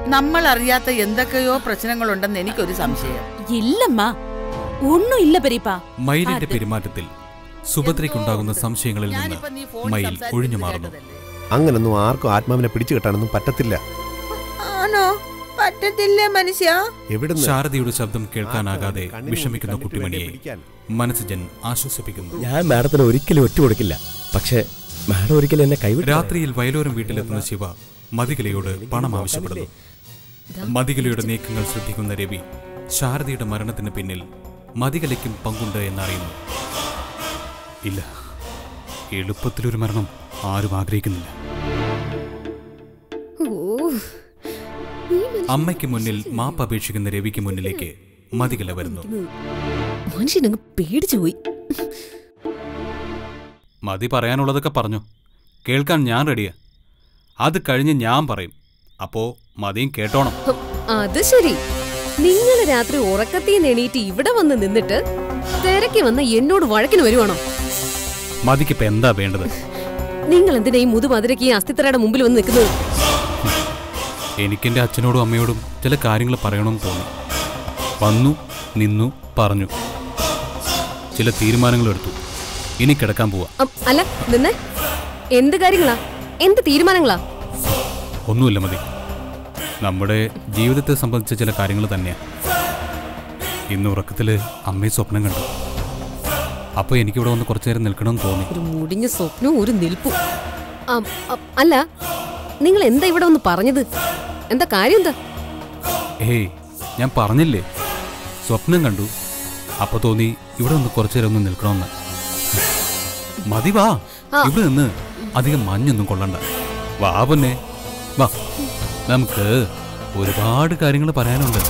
നമ്മൾ അറിയാത്ത എന്തൊക്കെയോ പ്രശ്നങ്ങളുണ്ടെന്ന് എനിക്കൊരു സംശയം ഇല്ലമ്മ ഒന്നും ഇല്ല പെരീപ്പാ മയിലിന്റെ പെരുമാറ്റത്തിൽ സുഭദ്രയ്ക്കുണ്ടാകുന്ന സംശയങ്ങളിൽ നിന്ന് ഞാനിപ്പോ നീ ഫോണിൽ മയിൽ സംസാരിക്കുന്നത് ഒഴിഞ്ഞു മാറുന്നു കേട്ടതല്ലേ? അങ്ങനൊന്നും ആർക്കും ആത്മാവിനെ പിടിച്ചു കെട്ടാനൊന്നും പറ്റത്തില്ല ആണോ പറ്റത്തില്ല മനുഷ്യ എവിടുന്ന് ശാരദയുടെ ശബ്ദം കേൾക്കാനാകാതെ ആർക്കും കണ്ണിന് വിഷമിക്കുന്ന കണ്ടിട്ട് കുട്ടിമണിയെ വേണ്ടേ പിടിക്കാൻ? മനസ്സജൻ ആശ്വസിപ്പിക്കുന്നു ഞാൻ മാഡത്തിന് ഒരിക്കലും ഒറ്റ കൊടുക്കില്ല പക്ഷേ മാഡം ഒരിക്കലും എന്നെ കൈവിട്ടു രാത്രിയിൽ വയലോരം വീട്ടിലെത്തുന്ന ശിവ മതികലയോട് പണം ആവശ്യപ്പെടുന്നു മതികലയുടെ നീക്കങ്ങൾ ശ്രദ്ധിക്കുന്ന രവി ശാരദയുടെ മരണത്തിന് പിന്നിൽ മതികലയ്ക്കും പങ്കുണ്ട് എന്നറിയുന്നു ഇല്ല എളുപ്പത്തിലൊരു മരണം ആരും ആഗ്രഹിക്കുന്നില്ല അമ്മയ്ക്ക് മുന്നിൽ മാപ്പ് അപേക്ഷിക്കുന്ന രവിക്ക് മുന്നിലേക്ക് മതികല വരുന്നു മനുഷ്യനങ്ങ് പേടിച്ചു പോയി മതി പറയാനുള്ളതൊക്കെ പറഞ്ഞു കേൾക്കാൻ ഞാൻ റെഡിയാ അത് കഴിഞ്ഞ് ഞാൻ പറയും അപ്പോ മതിയും കേട്ടോണം ഹും, അത് ശരി നിങ്ങൾ രാത്രി ഉറക്കത്തിൽ എണീറ്റ് ഇവിടെ വന്ന് നിന്നിട്ട് തിരക്കി വന്ന എന്നോട് വഴക്കിന് വരുവാണോ മതിക്കിപ്പോ എന്താ വേണ്ടത് നിങ്ങൾ എന്തിനാ ഈ മുതുമധുരയ്ക്ക് ഈ അസ്ഥിത്തറയുടെ മുമ്പിൽ വന്ന് നിൽക്കുന്നത് എനിക്കെന്റെ അച്ഛനോടും അമ്മയോടും ചില കാര്യങ്ങൾ പറയണമെന്ന് തോന്നി വന്നു നിന്നു പറഞ്ഞു ചില തീരുമാനങ്ങൾ എടുത്തു ഇനി കിടക്കാൻ പോവാ അം, അല്ല നിന്നെ എന്ത് കാര്യങ്ങളാ എന്ത് തീരുമാനങ്ങളാ ഒന്നുമില്ല മതി നമ്മുടെ ജീവിതത്തെ സംബന്ധിച്ച ചില കാര്യങ്ങൾ തന്നെയാ ഇന്ന് ഉറക്കത്തില് അമ്മയെ സ്വപ്നം കണ്ടു അപ്പോൾ എനിക്കിവിടെ വന്ന് കുറച്ചു നേരം നിൽക്കണമെന്ന് തോന്നി ഒരു മുടിഞ്ഞ സ്വപ്നവും ഒരു നിൽപ്പും അം, അം, അല്ല നിങ്ങൾ എന്താ ഇവിടെ ഒന്ന് പറഞ്ഞത് എന്താ കാര്യം എന്താ ഏയ് ഞാൻ പറഞ്ഞില്ലേ സ്വപ്നം കണ്ടു അപ്പൊ തോന്നി ഇവിടെ ഒന്ന് കുറച്ചു നേരം ഒന്ന് നിൽക്കണമെന്ന് മതി വാ ആ. ഇവിടെ നിന്ന് അധികം മഞ്ഞൊന്നും കൊള്ളണ്ട വാ പൊന്നെ വാ നമുക്ക് ഒരുപാട് കാര്യങ്ങൾ പറയാനുണ്ട്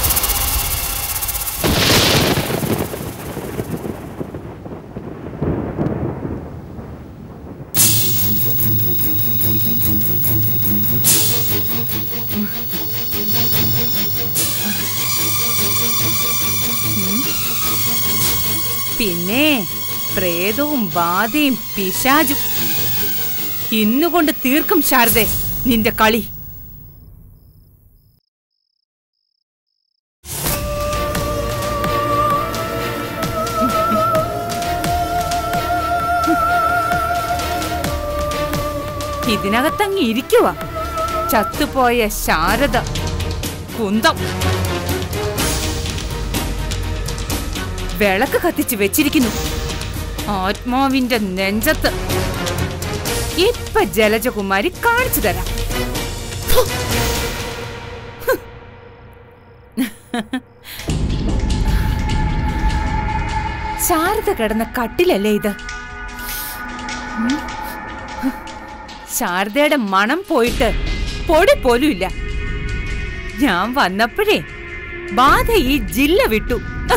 പിന്നെ പ്രേതവും ബാധയും പിശാചും ഇന്നുകൊണ്ട് തീർക്കും ശാരദേ നിന്റെ കളി ഇതിനകത്തങ്ങ് ഇരിക്കുക ചത്തുപോയ ശാരദ കുന്തം വിളക്ക് കത്തിച്ച് വെച്ചിരിക്കുന്നു ആത്മാവിന്റെ നെഞ്ചത്ത് ഇപ്പൊ ജലജകുമാരി കാണിച്ചു തരാം ശാരദ കിടന്ന കട്ടിലല്ലേ ഇത് ഉം. ശാരദയുടെ മണം പോയിട്ട് പൊടി പോലും ഇല്ല ഞാൻ വന്നപ്പോഴേ ബാധ ഈ ജില്ല വിട്ടു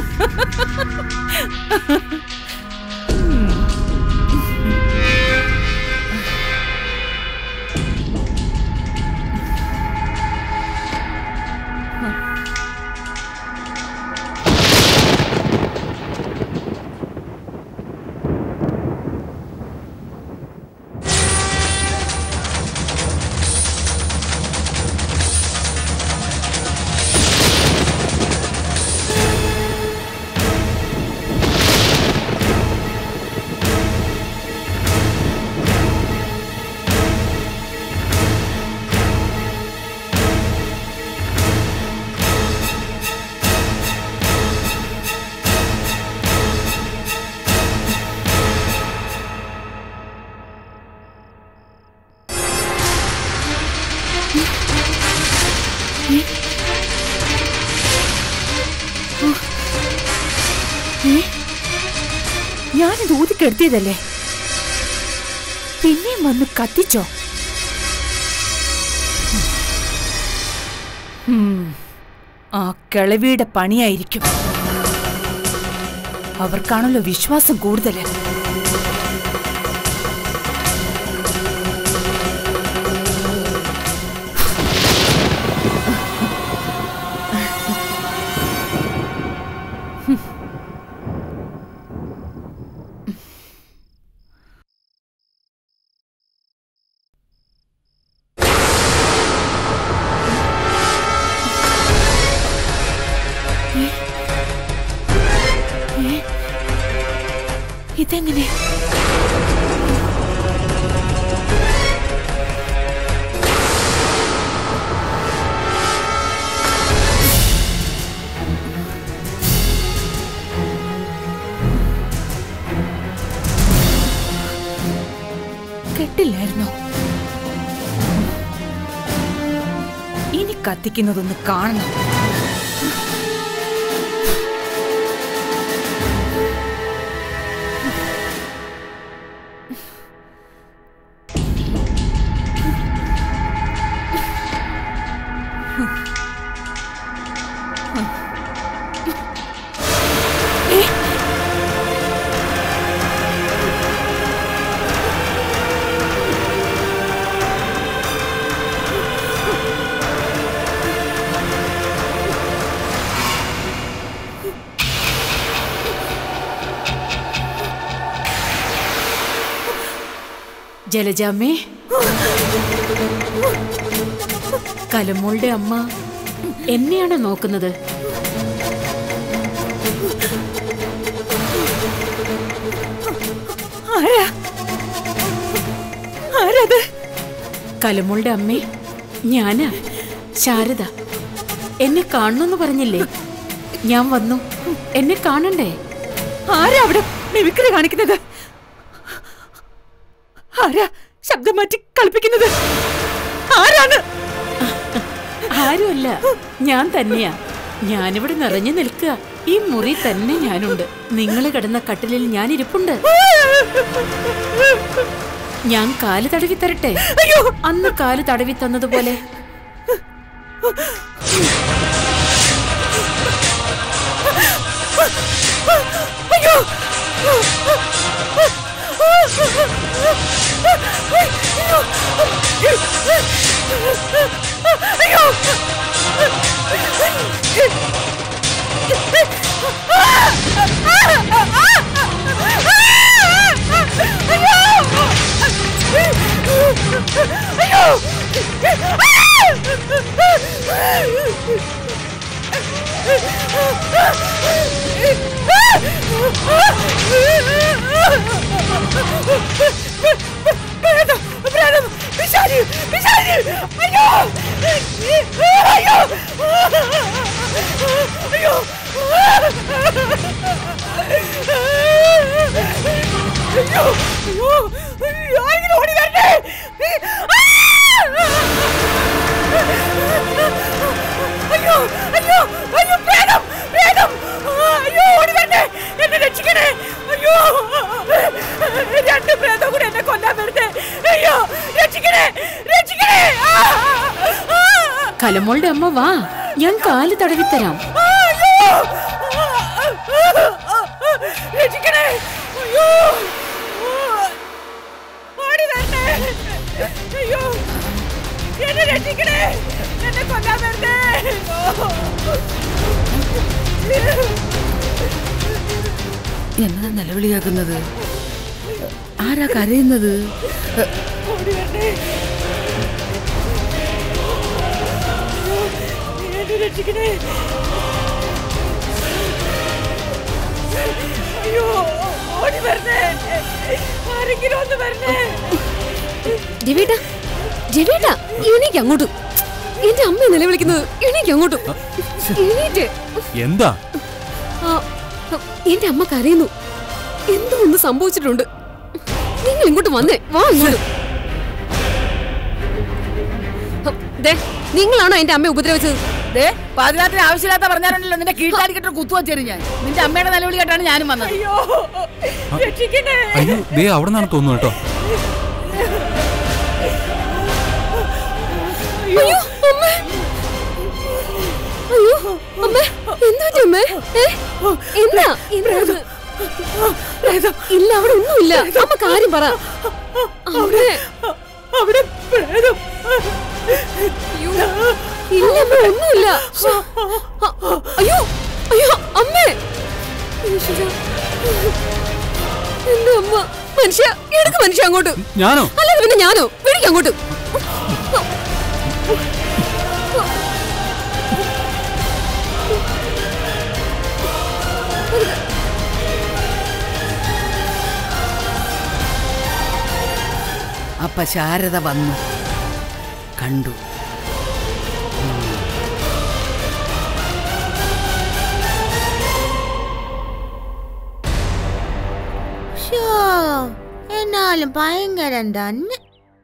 ഞാനിത് ഊതിക്കെടുത്തിയതല്ലേ പിന്നെയും വന്ന് കത്തിച്ചോ ഉം. ആ കിളവിയുടെ പണിയായിരിക്കും അവർക്കാണല്ലോ വിശ്വാസം കൂടുതല് ഇതെങ്ങനെ കെട്ടില്ലായിരുന്നോ ഇനി കത്തിക്കുന്നതൊന്ന് കാണണം ജലജാമ്മേ കലമോളുടെ അമ്മ എന്നെയാണോ നോക്കുന്നത് ആരാ ആരത് കലമോളുടെ അമ്മേ ഞാനാ ശാരദ എന്നെ കാണണമെന്ന് പറഞ്ഞില്ലേ ഞാൻ വന്നു എന്നെ കാണണ്ടേ ആരാ അവിടെ മിമിക്രി കാണിക്കുന്നത് ആരാ ശബ്ദം മാറ്റി കളിപ്പിക്കുന്നത് ആരാണ് ആരുമല്ല ഞാൻ തന്നെയാ ഞാനിവിടെ നിറഞ്ഞു നിൽക്കുക ഈ മുറി തന്നെ ഞാനുണ്ട് നിങ്ങൾ കിടന്ന കട്ടിലിൽ ഞാൻ ഇരിപ്പുണ്ട് ഞാൻ കാല് തടവി തരട്ടെ അന്ന് കാല് തടവി തന്നതുപോലെ കലമോളുടെ അമ്മ വാ ഞാൻ കാല് തടവി തരാം എന്നതാ നിലവിളിയാക്കുന്നത് ആരാ കരയുന്നത് രവിയേട്ടാ രവിയേട്ടാ എണീക്ക് അങ്ങോട്ടും എന്റെ അമ്മ നിലവിളിക്കുന്നത് എണീക്ക് അങ്ങോട്ടും എണീറ്റ് എന്താ ആ, എന്റെ അമ്മ കരയുന്നു എന്തോ ഒന്ന് സംഭവിച്ചിട്ടുണ്ട് നിങ്ങൾ ഇങ്ങോട്ട് വന്നേ വാ ഇങ്ങോട്ട് ഹ, ദേ, നിങ്ങളാണോ എന്റെ അമ്മയെ ഉപദ്രവിച്ചത് ദേ പാതിരാത്രി ആവശ്യമില്ലാത്ത പറഞ്ഞാലുണ്ടല്ലോ നിന്റെ കീഴ്ത്താടിക്കിട്ട് കുത്തുവച്ചേരും ഞാൻ നിന്റെ അമ്മയുടെ നിലവിളി കേട്ടാണ് ഞാനും വന്നത് അയ്യോ ദേ അവിടെ നിന്നാണ് തോന്നുന്നു കേട്ടോ അയ്യോ അമ്മേ അയ്യോ അമ്മേ എന്താ പറ്റി അമ്മേ ഏ? എന്താ എന്താ ഇത്? ഇല്ല അവിടെ ഒന്നുമില്ല അമ്മ കാര്യം പറ അവിടെ അവിടെ പ്രേതം അയ്യോ, ഇല്ല അമ്മ ഒന്നുമില്ല അ- അയ്യോ അയ്യോ അമ്മേ ഈശ്വരാ. എന്റെ അമ്മ മനുഷ്യ എടുക്ക് മനുഷ്യ അങ്ങോട്ട് ഞാനോ അല്ലാതെ പിന്നെ ഞാനോ പിടിക്ക് അങ്ങോട്ട് അപ്പ ശാരദ വന്നു കണ്ടു ഷോ എന്നാലും ഭയങ്കരം തന്നെ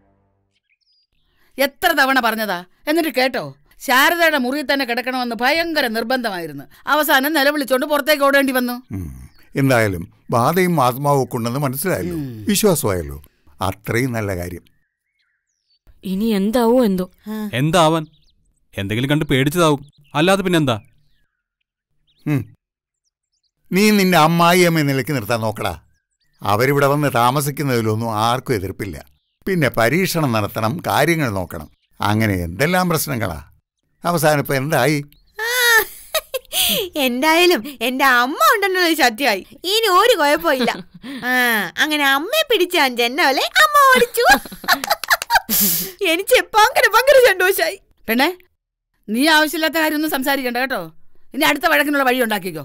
എത്ര തവണ പറഞ്ഞതാ എന്നിട്ട് കേട്ടോ ശാരദയുടെ മുറിയിൽ തന്നെ കിടക്കണമെന്ന് ഭയങ്കര നിർബന്ധമായിരുന്നു അവസാനം നിലവിളിച്ചോണ്ട് പുറത്തേക്ക് ഓടേണ്ടി വന്നു ഉം. എന്തായാലും ബാധയും ആത്മാവും ഒക്കെ ഉണ്ടെന്ന് മനസ്സിലായല്ലോ വിശ്വാസമായല്ലോ അത്രയും നല്ല കാര്യം ഇനി എന്താവോ എന്തോ എന്താവാൻ എന്തെങ്കിലും കണ്ട് പേടിച്ചതാവും അല്ലാതെ പിന്നെന്താ ഉം. നീ നിന്റെ അമ്മായിയമ്മയെ നിലയ്ക്ക് നിർത്താൻ നോക്കടാ അവരിവിടെ വന്ന് താമസിക്കുന്നതിലൊന്നും ആർക്കും എതിർപ്പില്ല പിന്നെ പരീക്ഷണം നടത്തണം കാര്യങ്ങൾ നോക്കണം അങ്ങനെ എന്തെല്ലാം പ്രശ്നങ്ങളാ അവസാനം ഇപ്പൊ എന്തായി എന്തായാലും എന്റെ അമ്മ ഉണ്ടെന്നുള്ളത് സത്യമായി ഇനി ഒരു കുഴപ്പമില്ല ആ അങ്ങനെ അമ്മയെ പിടിച്ച അഞ്ചെന്നോലെ അമ്മ ഓടിച്ചു എനിക്ക് ഭയങ്കര ഭയങ്കര സന്തോഷായി പെണ്ണെ നീ ആവശ്യമില്ലാത്ത കാര്യമൊന്നും സംസാരിക്കണ്ട കേട്ടോ ഇനി അടുത്ത വഴക്കിനുള്ള വഴി ഉണ്ടാക്കിക്കോ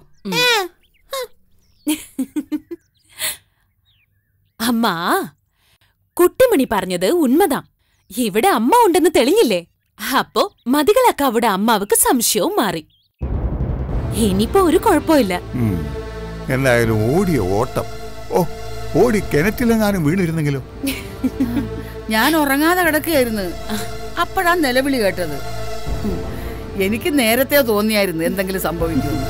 അമ്മ കുട്ടിമണി പറഞ്ഞത് ഉന്മതാ ഇവിടെ അമ്മ ഉണ്ടെന്ന് തെളിഞ്ഞില്ലേ അപ്പോ മതികളക്ക അവിടെ അമ്മാവക്ക് സംശയവും മാറി ഇനിയിപ്പോ ഒരു കുഴപ്പമില്ല ഉം. എന്തായാലും ഓടിയ ഓട്ടം ഓ ഓടി കിണറ്റിലെങ്ങാനും വീണിരുന്നെങ്കിലോ ഞാൻ ഉറങ്ങാതെ കിടക്കുകയായിരുന്നു അപ്പോഴാ നിലവിളി കേട്ടത് ഉം. എനിക്ക് നേരത്തെ തോന്നിയായിരുന്നു എന്തെങ്കിലും സംഭവിക്കുമെന്ന്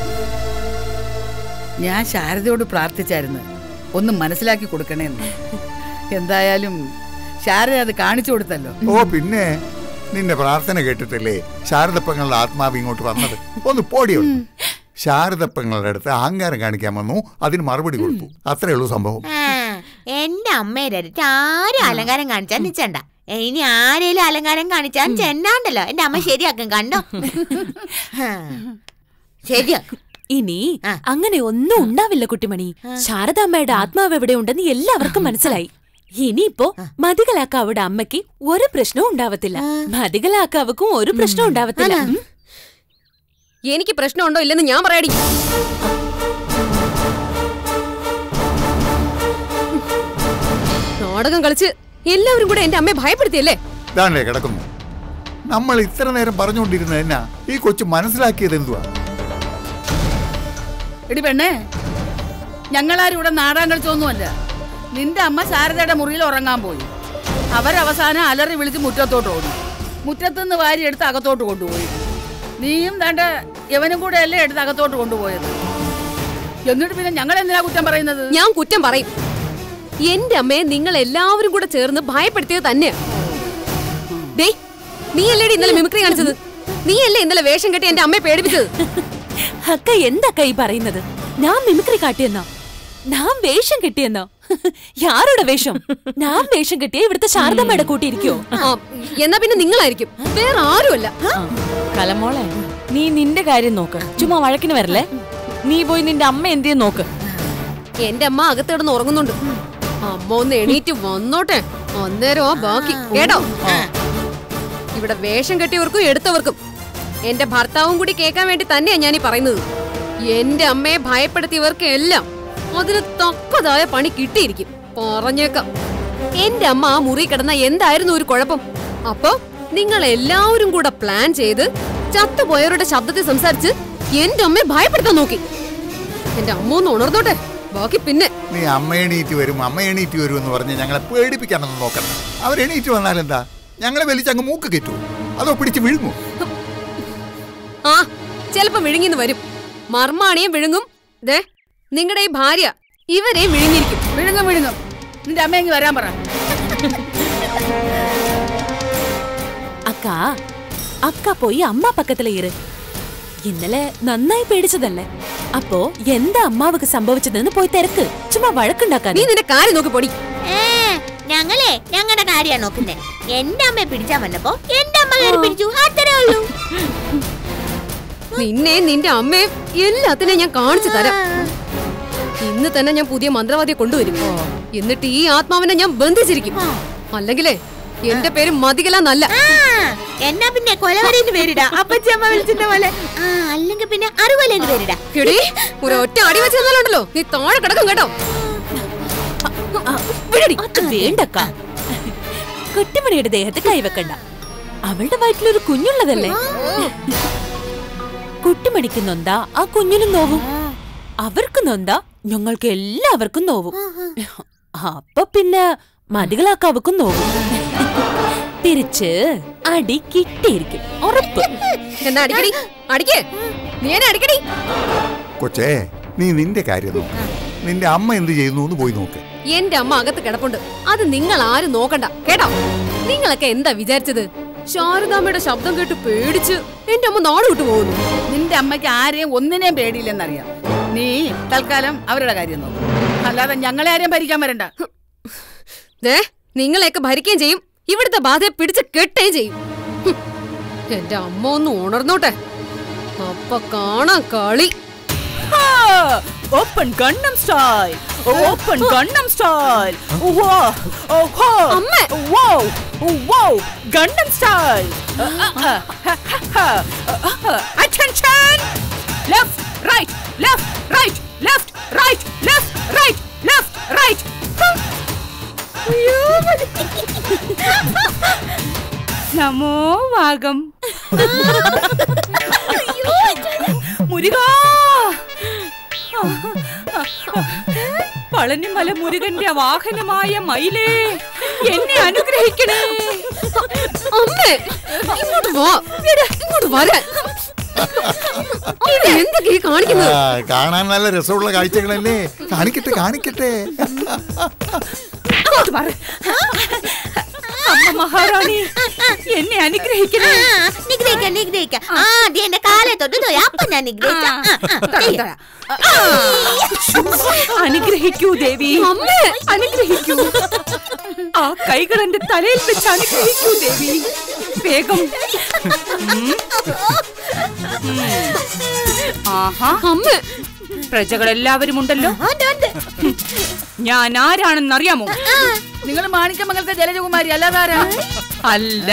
ഞാൻ ശാരദയോട് പ്രാർത്ഥിച്ചായിരുന്നു ഒന്ന് മനസ്സിലാക്കി കൊടുക്കണേന്ന് എന്തായാലും ശാരദ അത് കാണിച്ചു കൊടുത്തല്ലോ ഓ പിന്നെ നിന്റെ പ്രാർത്ഥന കേട്ടിട്ടല്ലേ ശാരദപ്പങ്ങളുടെ ആത്മാവ് ഇങ്ങോട്ട് വന്നത് ഒന്ന് പോടിയുണ്ട് ശാരദപ്പങ്ങളുടെ അടുത്ത് അഹങ്കാരം കാണിക്കാൻ വന്നു അതിന് മറുപടി കൊടുത്തു അത്രേ ഉള്ളൂ സംഭവം ആ, എന്റെ അമ്മയുടെ അടുത്ത് ആരും അലങ്കാരം കാണിച്ചാൽ നിച്ചണ്ട ഇനി ആരേലും അലങ്കാരം കാണിച്ചാൽ ചെന്നാണ്ടല്ലോ എന്റെ അമ്മ ശരിയാക്കും കണ്ടോ ആ, ശരിയാക്കും ഇനി ആ. അങ്ങനെ ഒന്നും ഉണ്ടാവില്ല കുട്ടിമണി ശാരദാമ്മയുടെ ആത്മാവ് എവിടെ ഉണ്ടെന്ന് എല്ലാവർക്കും മനസ്സിലായി ഇനിയിപ്പോ മതികളാക്ക അവിടെ അമ്മയ്ക്ക് ഒരു പ്രശ്നവും ഉണ്ടാവത്തില്ല മതികളാക്കാവക്കും ഒരു പ്രശ്നവും ഉണ്ടാവത്തില്ല ഉം. എനിക്ക് പ്രശ്നമുണ്ടോ ഇല്ലെന്ന് ഞാൻ പറയടി നാടകം കളിച്ച് എല്ലാവരും കൂടെ എന്റെ അമ്മയെ ഭയപ്പെടുത്തിയല്ലേ ഇതാണ്ടേ കിടക്കുന്നു നമ്മൾ ഇത്ര നേരം പറഞ്ഞുകൊണ്ടിരുന്നത് എന്നാ ഈ കൊച്ചു മനസ്സിലാക്കിയത് എന്തുവാ എടി പെണ്ണേ ഞങ്ങളാരും ഇവിടെ നാടാൻ കളിച്ചൊന്നുമല്ല നിന്റെ അമ്മ ശാരദയുടെ മുറിയിൽ ഉറങ്ങാൻ പോയി അവരവസാനം അലറി വിളിച്ച് മുറ്റത്തോട്ട് ഓടി മുറ്റത്തുനിന്ന് വാരി എടുത്ത് അകത്തോട്ട് കൊണ്ടുപോയി നീയും തന്റെ യവനും കൂടെ അല്ലേ എടുത്ത് അകത്തോട്ട് കൊണ്ടുപോയത് എന്നിട്ട് പിന്നെ ഞങ്ങൾ എന്തിനാ കുറ്റം പറയുന്നത് ഞാൻ കുറ്റം പറയും എന്റെ അമ്മയെ നിങ്ങൾ എല്ലാവരും കൂടെ ചേർന്ന് ഭയപ്പെടുത്തിയത് തന്നെയാ ഡേയ് നീയല്ലേടി ഇന്നലെ മിമിക്രി കാണിച്ചത് നീയല്ലേ ഇന്നലെ വേഷം കെട്ടി എന്റെ അമ്മയെ പേടിപ്പിച്ചത് അക്ക എന്തക്ക ഈ പറയുന്നത് ഞാൻ മിമിക്രി കാട്ടിയെന്നോ ഞാൻ വേഷം കെട്ടിയെന്നോ യാരുടെ വേഷം ഞാൻ വേഷം കെട്ടിയ ഇവിടുത്തെ ശാരദമ്മയുടെ കൂട്ടിയിരിക്കോ ആ, എന്നാ പിന്നെ നിങ്ങളായിരിക്കും വേറെ ആരുമല്ല കലമോളെ നീ നിന്റെ കാര്യം നോക്ക് ചുമ്മാ വഴക്കിന് വരല്ലേ നീ പോയി നിന്റെ അമ്മ എന്തിയെ നോക്ക് എന്റെ അമ്മ അകത്ത് കിടന്ന് ഉറങ്ങുന്നുണ്ട് അമ്മ ഒന്ന് എണീറ്റ് വന്നോട്ടെ അന്നേരം ആ ബാക്കി കേട്ടോ ഇവിടെ വേഷം കെട്ടിയവർക്കും എടുത്തവർക്കും എന്റെ ഭർത്താവും കൂടി കേൾക്കാൻ വേണ്ടി തന്നെയാ ഞാൻ ഈ പറയുന്നത് എന്റെ അമ്മയെ ഭയപ്പെടുത്തിയവർക്ക് എല്ലാം അതിന് തക്കതായ പണി കിട്ടിയിരിക്കും പറഞ്ഞേക്കാം എന്റെ അമ്മ ആ മുറി കിടന്ന എന്തായിരുന്നു ഒരു കുഴപ്പം അപ്പൊ നിങ്ങൾ എല്ലാവരും കൂടെ പ്ലാൻ ചെയ്ത് ചത്തുപോയവരുടെ ശബ്ദത്തിൽ സംസാരിച്ച് എന്റെ അമ്മയെ ഭയപ്പെടുത്താൻ നോക്കി എന്റെ അമ്മ ഒന്ന് ഉണർന്നോട്ടെ ബാക്കി പിന്നെ നീ അമ്മ എണീറ്റ് വരും അമ്മ എണീറ്റ് വരും എന്ന് പറഞ്ഞ് ഞങ്ങളെ പേടിപ്പിക്കാനൊന്നും നോക്കണം അവരെണീറ്റ് വന്നാൽ എന്താ ഞങ്ങളെ വലിച്ചങ്ങ് മൂക്ക് കെറ്റു അതോ പിടിച്ച് വിഴുങ്ങൂ ആ ചിലപ്പോ വിഴുങ്ങിന്ന് വരും മർമാണിയും വിഴുങ്ങും ദേ നിങ്ങളുടെ ഈ ഭാര്യ ഇവരെയും വിഴുങ്ങിയിരിക്കും വിഴുങ്ങും വിഴുങ്ങും നിന്റെ അമ്മയെങ്കിൽ വരാൻ പറ അക്ക അക്ക പോയി അമ്മ പക്കത്തിലെ ഇரு ഇന്നലെ നന്നായി പേടിച്ചതല്ലേ അപ്പോ എന്താ അമ്മാവക്ക് സംഭവിച്ചതെന്ന് പോയി തിരക്ക് ചുമ്മാ വഴക്കുണ്ടാക്കാൻ നീ നിന്റെ കാര്യം നോക്കി പൊടി ഏ, ഞങ്ങളെ ഞങ്ങളുടെ കാര്യമാണ് നോക്കുന്നേ എന്റെ അമ്മയെ പിടിച്ചാ വന്നപ്പോ എന്റെ അമ്മ കയറി പിടിച്ചു അത്രേ ഉള്ളൂ നിന്നെ നിന്റെ അമ്മയും എല്ലാത്തിനെയും ഞാൻ കാണിച്ചു തരാം ഇന്ന് തന്നെ ഞാൻ പുതിയ മന്ത്രവാദിയെ കൊണ്ടുവരും എന്നിട്ട് ഈ ആത്മാവിനെ ഞാൻ ബന്ധിച്ചിരിക്കും അല്ലെങ്കിലേ എന്റെ പേര് മതികലെന്നല്ല ആ, എന്നാ പിന്നെ കൊലവരേന്ന് പേരിടാ അപ്പച്ചമ്മ വിളിച്ചിട്ട പോലെ ആ അല്ലെങ്കിൽ പിന്നെ അറിവലേന്ന് പേരിടാ എടീ, ഒരു ഒറ്റ അടി വെച്ച് തന്നാലുണ്ടല്ലോ നീ താഴെ കിടക്കും കേട്ടോ അത് വേണ്ടക്ക കുട്ടിമണിയുടെ ദേഹത്ത് കൈവെക്കണ്ട അവളുടെ വയറ്റിലൊരു കുഞ്ഞുള്ളതല്ലേ കുട്ടിമണിക്ക് നൊന്താ ആ കുഞ്ഞിനും നോവും അവർക്ക് നൊന്താ ഞങ്ങൾക്ക് എല്ലാവർക്കും നോവും അപ്പൊ പിന്നെ മതികളാക്കാവക്കും നോവും തിരിച്ച് അടി കിട്ടിയിരിക്കും ഉറപ്പ് എന്നാ അടിക്കടി അടിക്കേ നീ എന്നെ അടിക്കടി കൊച്ചേ നീ നിന്റെ കാര്യം നോക്ക് നിന്റെ അമ്മ എന്ത് ചെയ്യുന്നു എന്ന് പോയി നോക്ക് എന്റെ അമ്മ അകത്ത് കിടപ്പുണ്ട് അത് നിങ്ങൾ ആരും നോക്കണ്ട കേട്ടോ നിങ്ങളൊക്കെ എന്താ വിചാരിച്ചത് ശാരദാമ്മയുടെ ശബ്ദം കേട്ട് പേടിച്ച് എന്റെ അമ്മ നാട് വിട്ടു പോകുന്നു നിന്റെ അമ്മയ്ക്ക് ആരെയും ഒന്നിനെയും പേടിയില്ലെന്നറിയാം നീ തൽക്കാലം അവരുടെ കാര്യം നോക്കും അല്ലാതെ ഞങ്ങളെ ആരെയും ഭരിക്കാൻ വരണ്ട ദേ നിങ്ങളെയൊക്കെ ഭരിക്കുകയും ചെയ്യും ഇവിടുത്തെ ബാധയെ പിടിച്ച് കെട്ടുകയും ചെയ്യും ഹും. എന്റെ അമ്മ ഒന്ന് ഉണർന്നോട്ടെ അപ്പൊ കാണാം കളി open Gangnam style open Gangnam style അമ്മേ. Gangnam style attention left right left right left right left right left right നമോ വാഗം മുരുകാ പളനിമല മുരുകന്റെ വാഹനമായ മയിലേ എന്നെ അനുഗ്രഹിക്കണേ അമ്മേ ഇങ്ങോട്ട് വാ ഇങ്ങോട്ട് വരാൻ ഇത് എന്തൊക്കെ ഈ കാണിക്കുന്നത് ആ, കാണാൻ നല്ല രസമുള്ള കാഴ്ചകളല്ലേ കാണിക്കട്ടെ കാണിക്കട്ടെ അങ്ങോട്ട് മാറ്. അമ്മ മഹാറാണി എന്നെ അനുഗ്രഹിക്കണേ നിഗ്രഹിക്കാം നിഗ്രഹിക്കാം ആദ്യം എന്റെ കാലെ തൊട്ട് തൊഴ അപ്പൊ ഞാൻ നിഗ്രഹിക്കാം ആ, ആ, ചെയ്യാം. അനുഗ്രഹിക്കൂ ദേവി അമ്മേ അനുഗ്രഹിക്കൂ ആ കൈകൾ എന്റെ തലയിൽ വെച്ച് അനുഗ്രഹിക്കൂ ദേവി വേഗം ഉം. ഉം. ആഹാ അമ്മേ പ്രജകളെല്ലാവരും ഉണ്ടല്ലോ ഉണ്ട്, ഉണ്ട്. ഞാൻ ആരാണെന്നറിയാമോ നിങ്ങൾ മാണിക്യമംഗലത്തെ ജലജകുമാരി അല്ലാതെ ആരാ അല്ല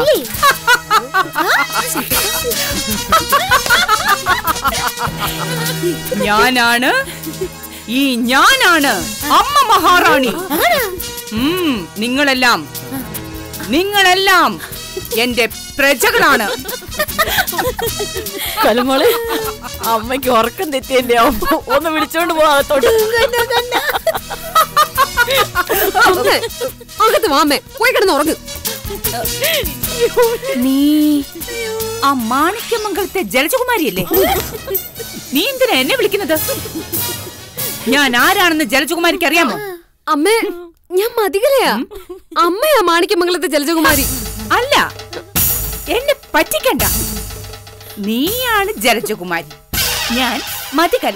ഞാനാണ് ഈ ഞാനാണ് അമ്മ മഹാറാണി ഉം, നിങ്ങളെല്ലാം നിങ്ങളെല്ലാം എന്റെ പ്രജകളാണ് കലമോളെ അമ്മയ്ക്ക് ഉറക്കം തെറ്റിയല്ലേ അമ്മ ഒന്ന് വിളിച്ചോണ്ട് പോകത്തോട്ട് അമ്മേ അകത്ത് വാ അമ്മേ പോയി കിടന്ന് ഉറങ്ങ് നീ ആ മാണിക്യമംഗലത്തെ ജലജകുമാരിയല്ലേ നീ എന്തിനാ എന്നെ വിളിക്കുന്നത് ഞാൻ ആരാണെന്ന് ജലജകുമാരിക്ക് അറിയാമോ അമ്മേ ഞാൻ മതികലയാ അമ്മയാ മാണിക്യമംഗലത്തെ ജലജകുമാരി അല്ല എന്നെ പറ്റിക്കണ്ട നീയാണ് ജലജകുമാരി ഞാൻ മതികല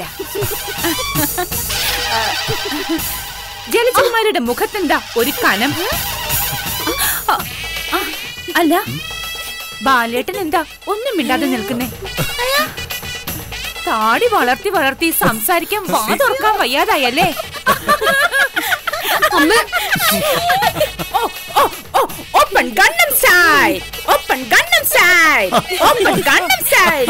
ജലജകുമാരിയുടെ മുഖത്തെന്താ ഒരു കനം ആ, ആ, അല്ല ബാലേട്ടൻ എന്താ ഒന്നും മിണ്ടാതെ നിൽക്കുന്നേ താടി വളർത്തി വളർത്തി സംസാരിക്കാൻ വാ തുറക്കാൻ വയ്യാതായല്ലേ അമ്മേ ഓ, ഓ, ഓ, open Gangnam style open Gangnam style open Gangnam style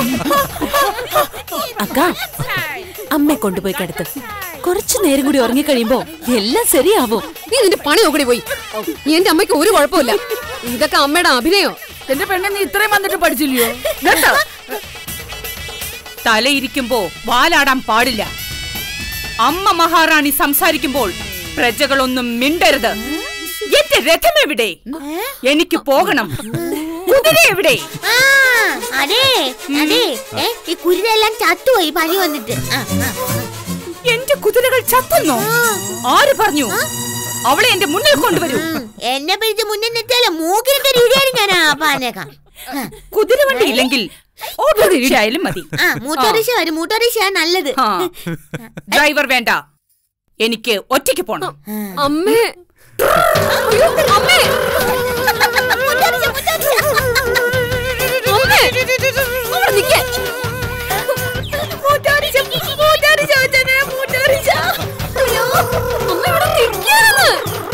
അക്ക അമ്മയെ കൊണ്ടുപോയി കിടത്ത് കുറച്ചു നേരം കൂടി ഉറങ്ങിക്കഴിയുമ്പോ എല്ലാം ശരിയാവും നീ നിന്റെ പണി നോക്കടി പോയി എന്റെ അമ്മയ്ക്ക് ഒരു കുഴപ്പമില്ല ഇതൊക്കെ അമ്മയുടെ അഭിനയോ എന്റെ പെണ്ണെ നീ ഇത്രയും വന്നിട്ട് പഠിച്ചില്ലയോ നിർത്ത്. തലയിരിക്കുമ്പോ വാലാടാൻ പാടില്ല അമ്മ മഹാറാണി സംസാരിക്കുമ്പോൾ പ്രജകളൊന്നും മിണ്ടരുത് എന്റെ രഥം എവിടെ എനിക്ക് പോകണം കുതിര എവിടെ ആ, അതെ അതെ ഏ, ഈ കുരുതെല്ലാം ചത്തുപോയി പനി വന്നിട്ട് ആ, ആ. എന്റെ കുതിരകൾ ചത്തുന്നോ ആര് പറഞ്ഞു അവളെ എന്റെ മുന്നിൽ കൊണ്ടുവരൂ ഉം, എന്നെ പിടിച്ച് മുന്നിൽ നിർത്തിയാലോ മൂക്കിനൊക്കെ രീതിയാലും ഞാൻ ആ പാനേക്കാം കുതിരവണ്ടി ഇല്ലെങ്കിൽ ഓട്ടോറിക്ഷ ആയാലും മതി ആ മൂട്ടോറിക്ഷ വരും മൂട്ടോറിക്ഷ നല്ലത് ആ. ഡ്രൈവർ വേണ്ട എനിക്ക് ഒറ്റയ്ക്ക് പോണം അമ്മേ അയ്യോ, അമ്മേ മൂട്ടോറിക്ഷ, മൂട്ടോറിക്ഷ. അമ്മേ അവിടെ നിൽക്കേ മൂട്ടോറിക്ഷ, മൂട്ടോറിക്ഷ വെച്ചേനെ, മൂട്ടോറിക്ഷ. അയ്യോ. അമ്മ ഇവിടെ നിൽക്കാന്ന്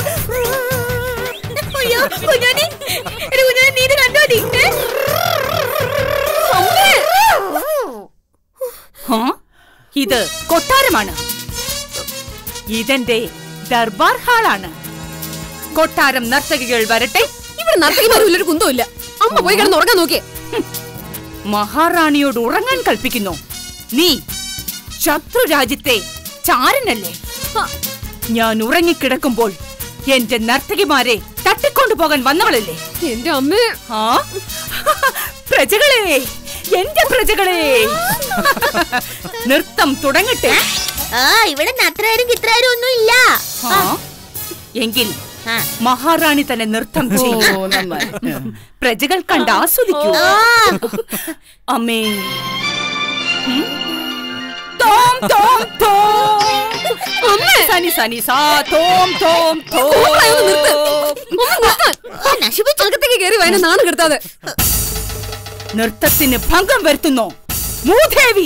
അയ്യോ, കുഞ്ഞാണി. എടി കുഞ്ഞാണി, നീ ഇത് കണ്ടോ നീ? ഏ? ഹാ? ഇത് കൊട്ടാരമാണ് ഇതെന്റെ ദർബാർ ഹാളാണ് കൊട്ടാരം നർത്തകികൾ വരട്ടെ ഇവിടെ നർത്തകിമാരും ഒരു കുന്തവും ഇല്ല അമ്മ പോയി കിടന്ന് ഉറങ്ങാൻ നോക്കിയേ മഹാറാണിയോട് ഉറങ്ങാൻ കൽപ്പിക്കുന്നു നീ ശത്രുരാജ്യത്തെ ചാരനല്ലേ ഹ, ഞാൻ ഉറങ്ങിക്കിടക്കുമ്പോൾ എന്റെ നർത്തകിമാരെ തട്ടിക്കൊണ്ടു പോകാൻ വന്നവളല്ലേ എന്റെ അമ്മേ ആ പ്രജകളെ എന്റെ പ്രജകളെ നൃത്തം തുടങ്ങട്ടെ ആ ഇവിടെ അത്രയാരും ഇത്രയാരും ഒന്നും ഇല്ല ആ, എങ്കിൽ ആ. മഹാറാണി തന്നെ നൃത്തം ഓ ചെയ്യും നന്നായി പ്രജകൾ കണ്ട് ആസ്വദിക്കൂ അമ്മേ ഉം? തോം തോം തോം അമ്മേ സനി സനി സാ തോം തോം കോപ്രായം ഒന്ന് നിർത്ത്. തോം ഒന്ന് നിർത്താൻ. അകത്തേക്ക് കയറി വയനെ നാണം കെടുത്താതെ നൃത്തത്തിന് ഭംഗം വരുത്തുന്നു മൂദേവി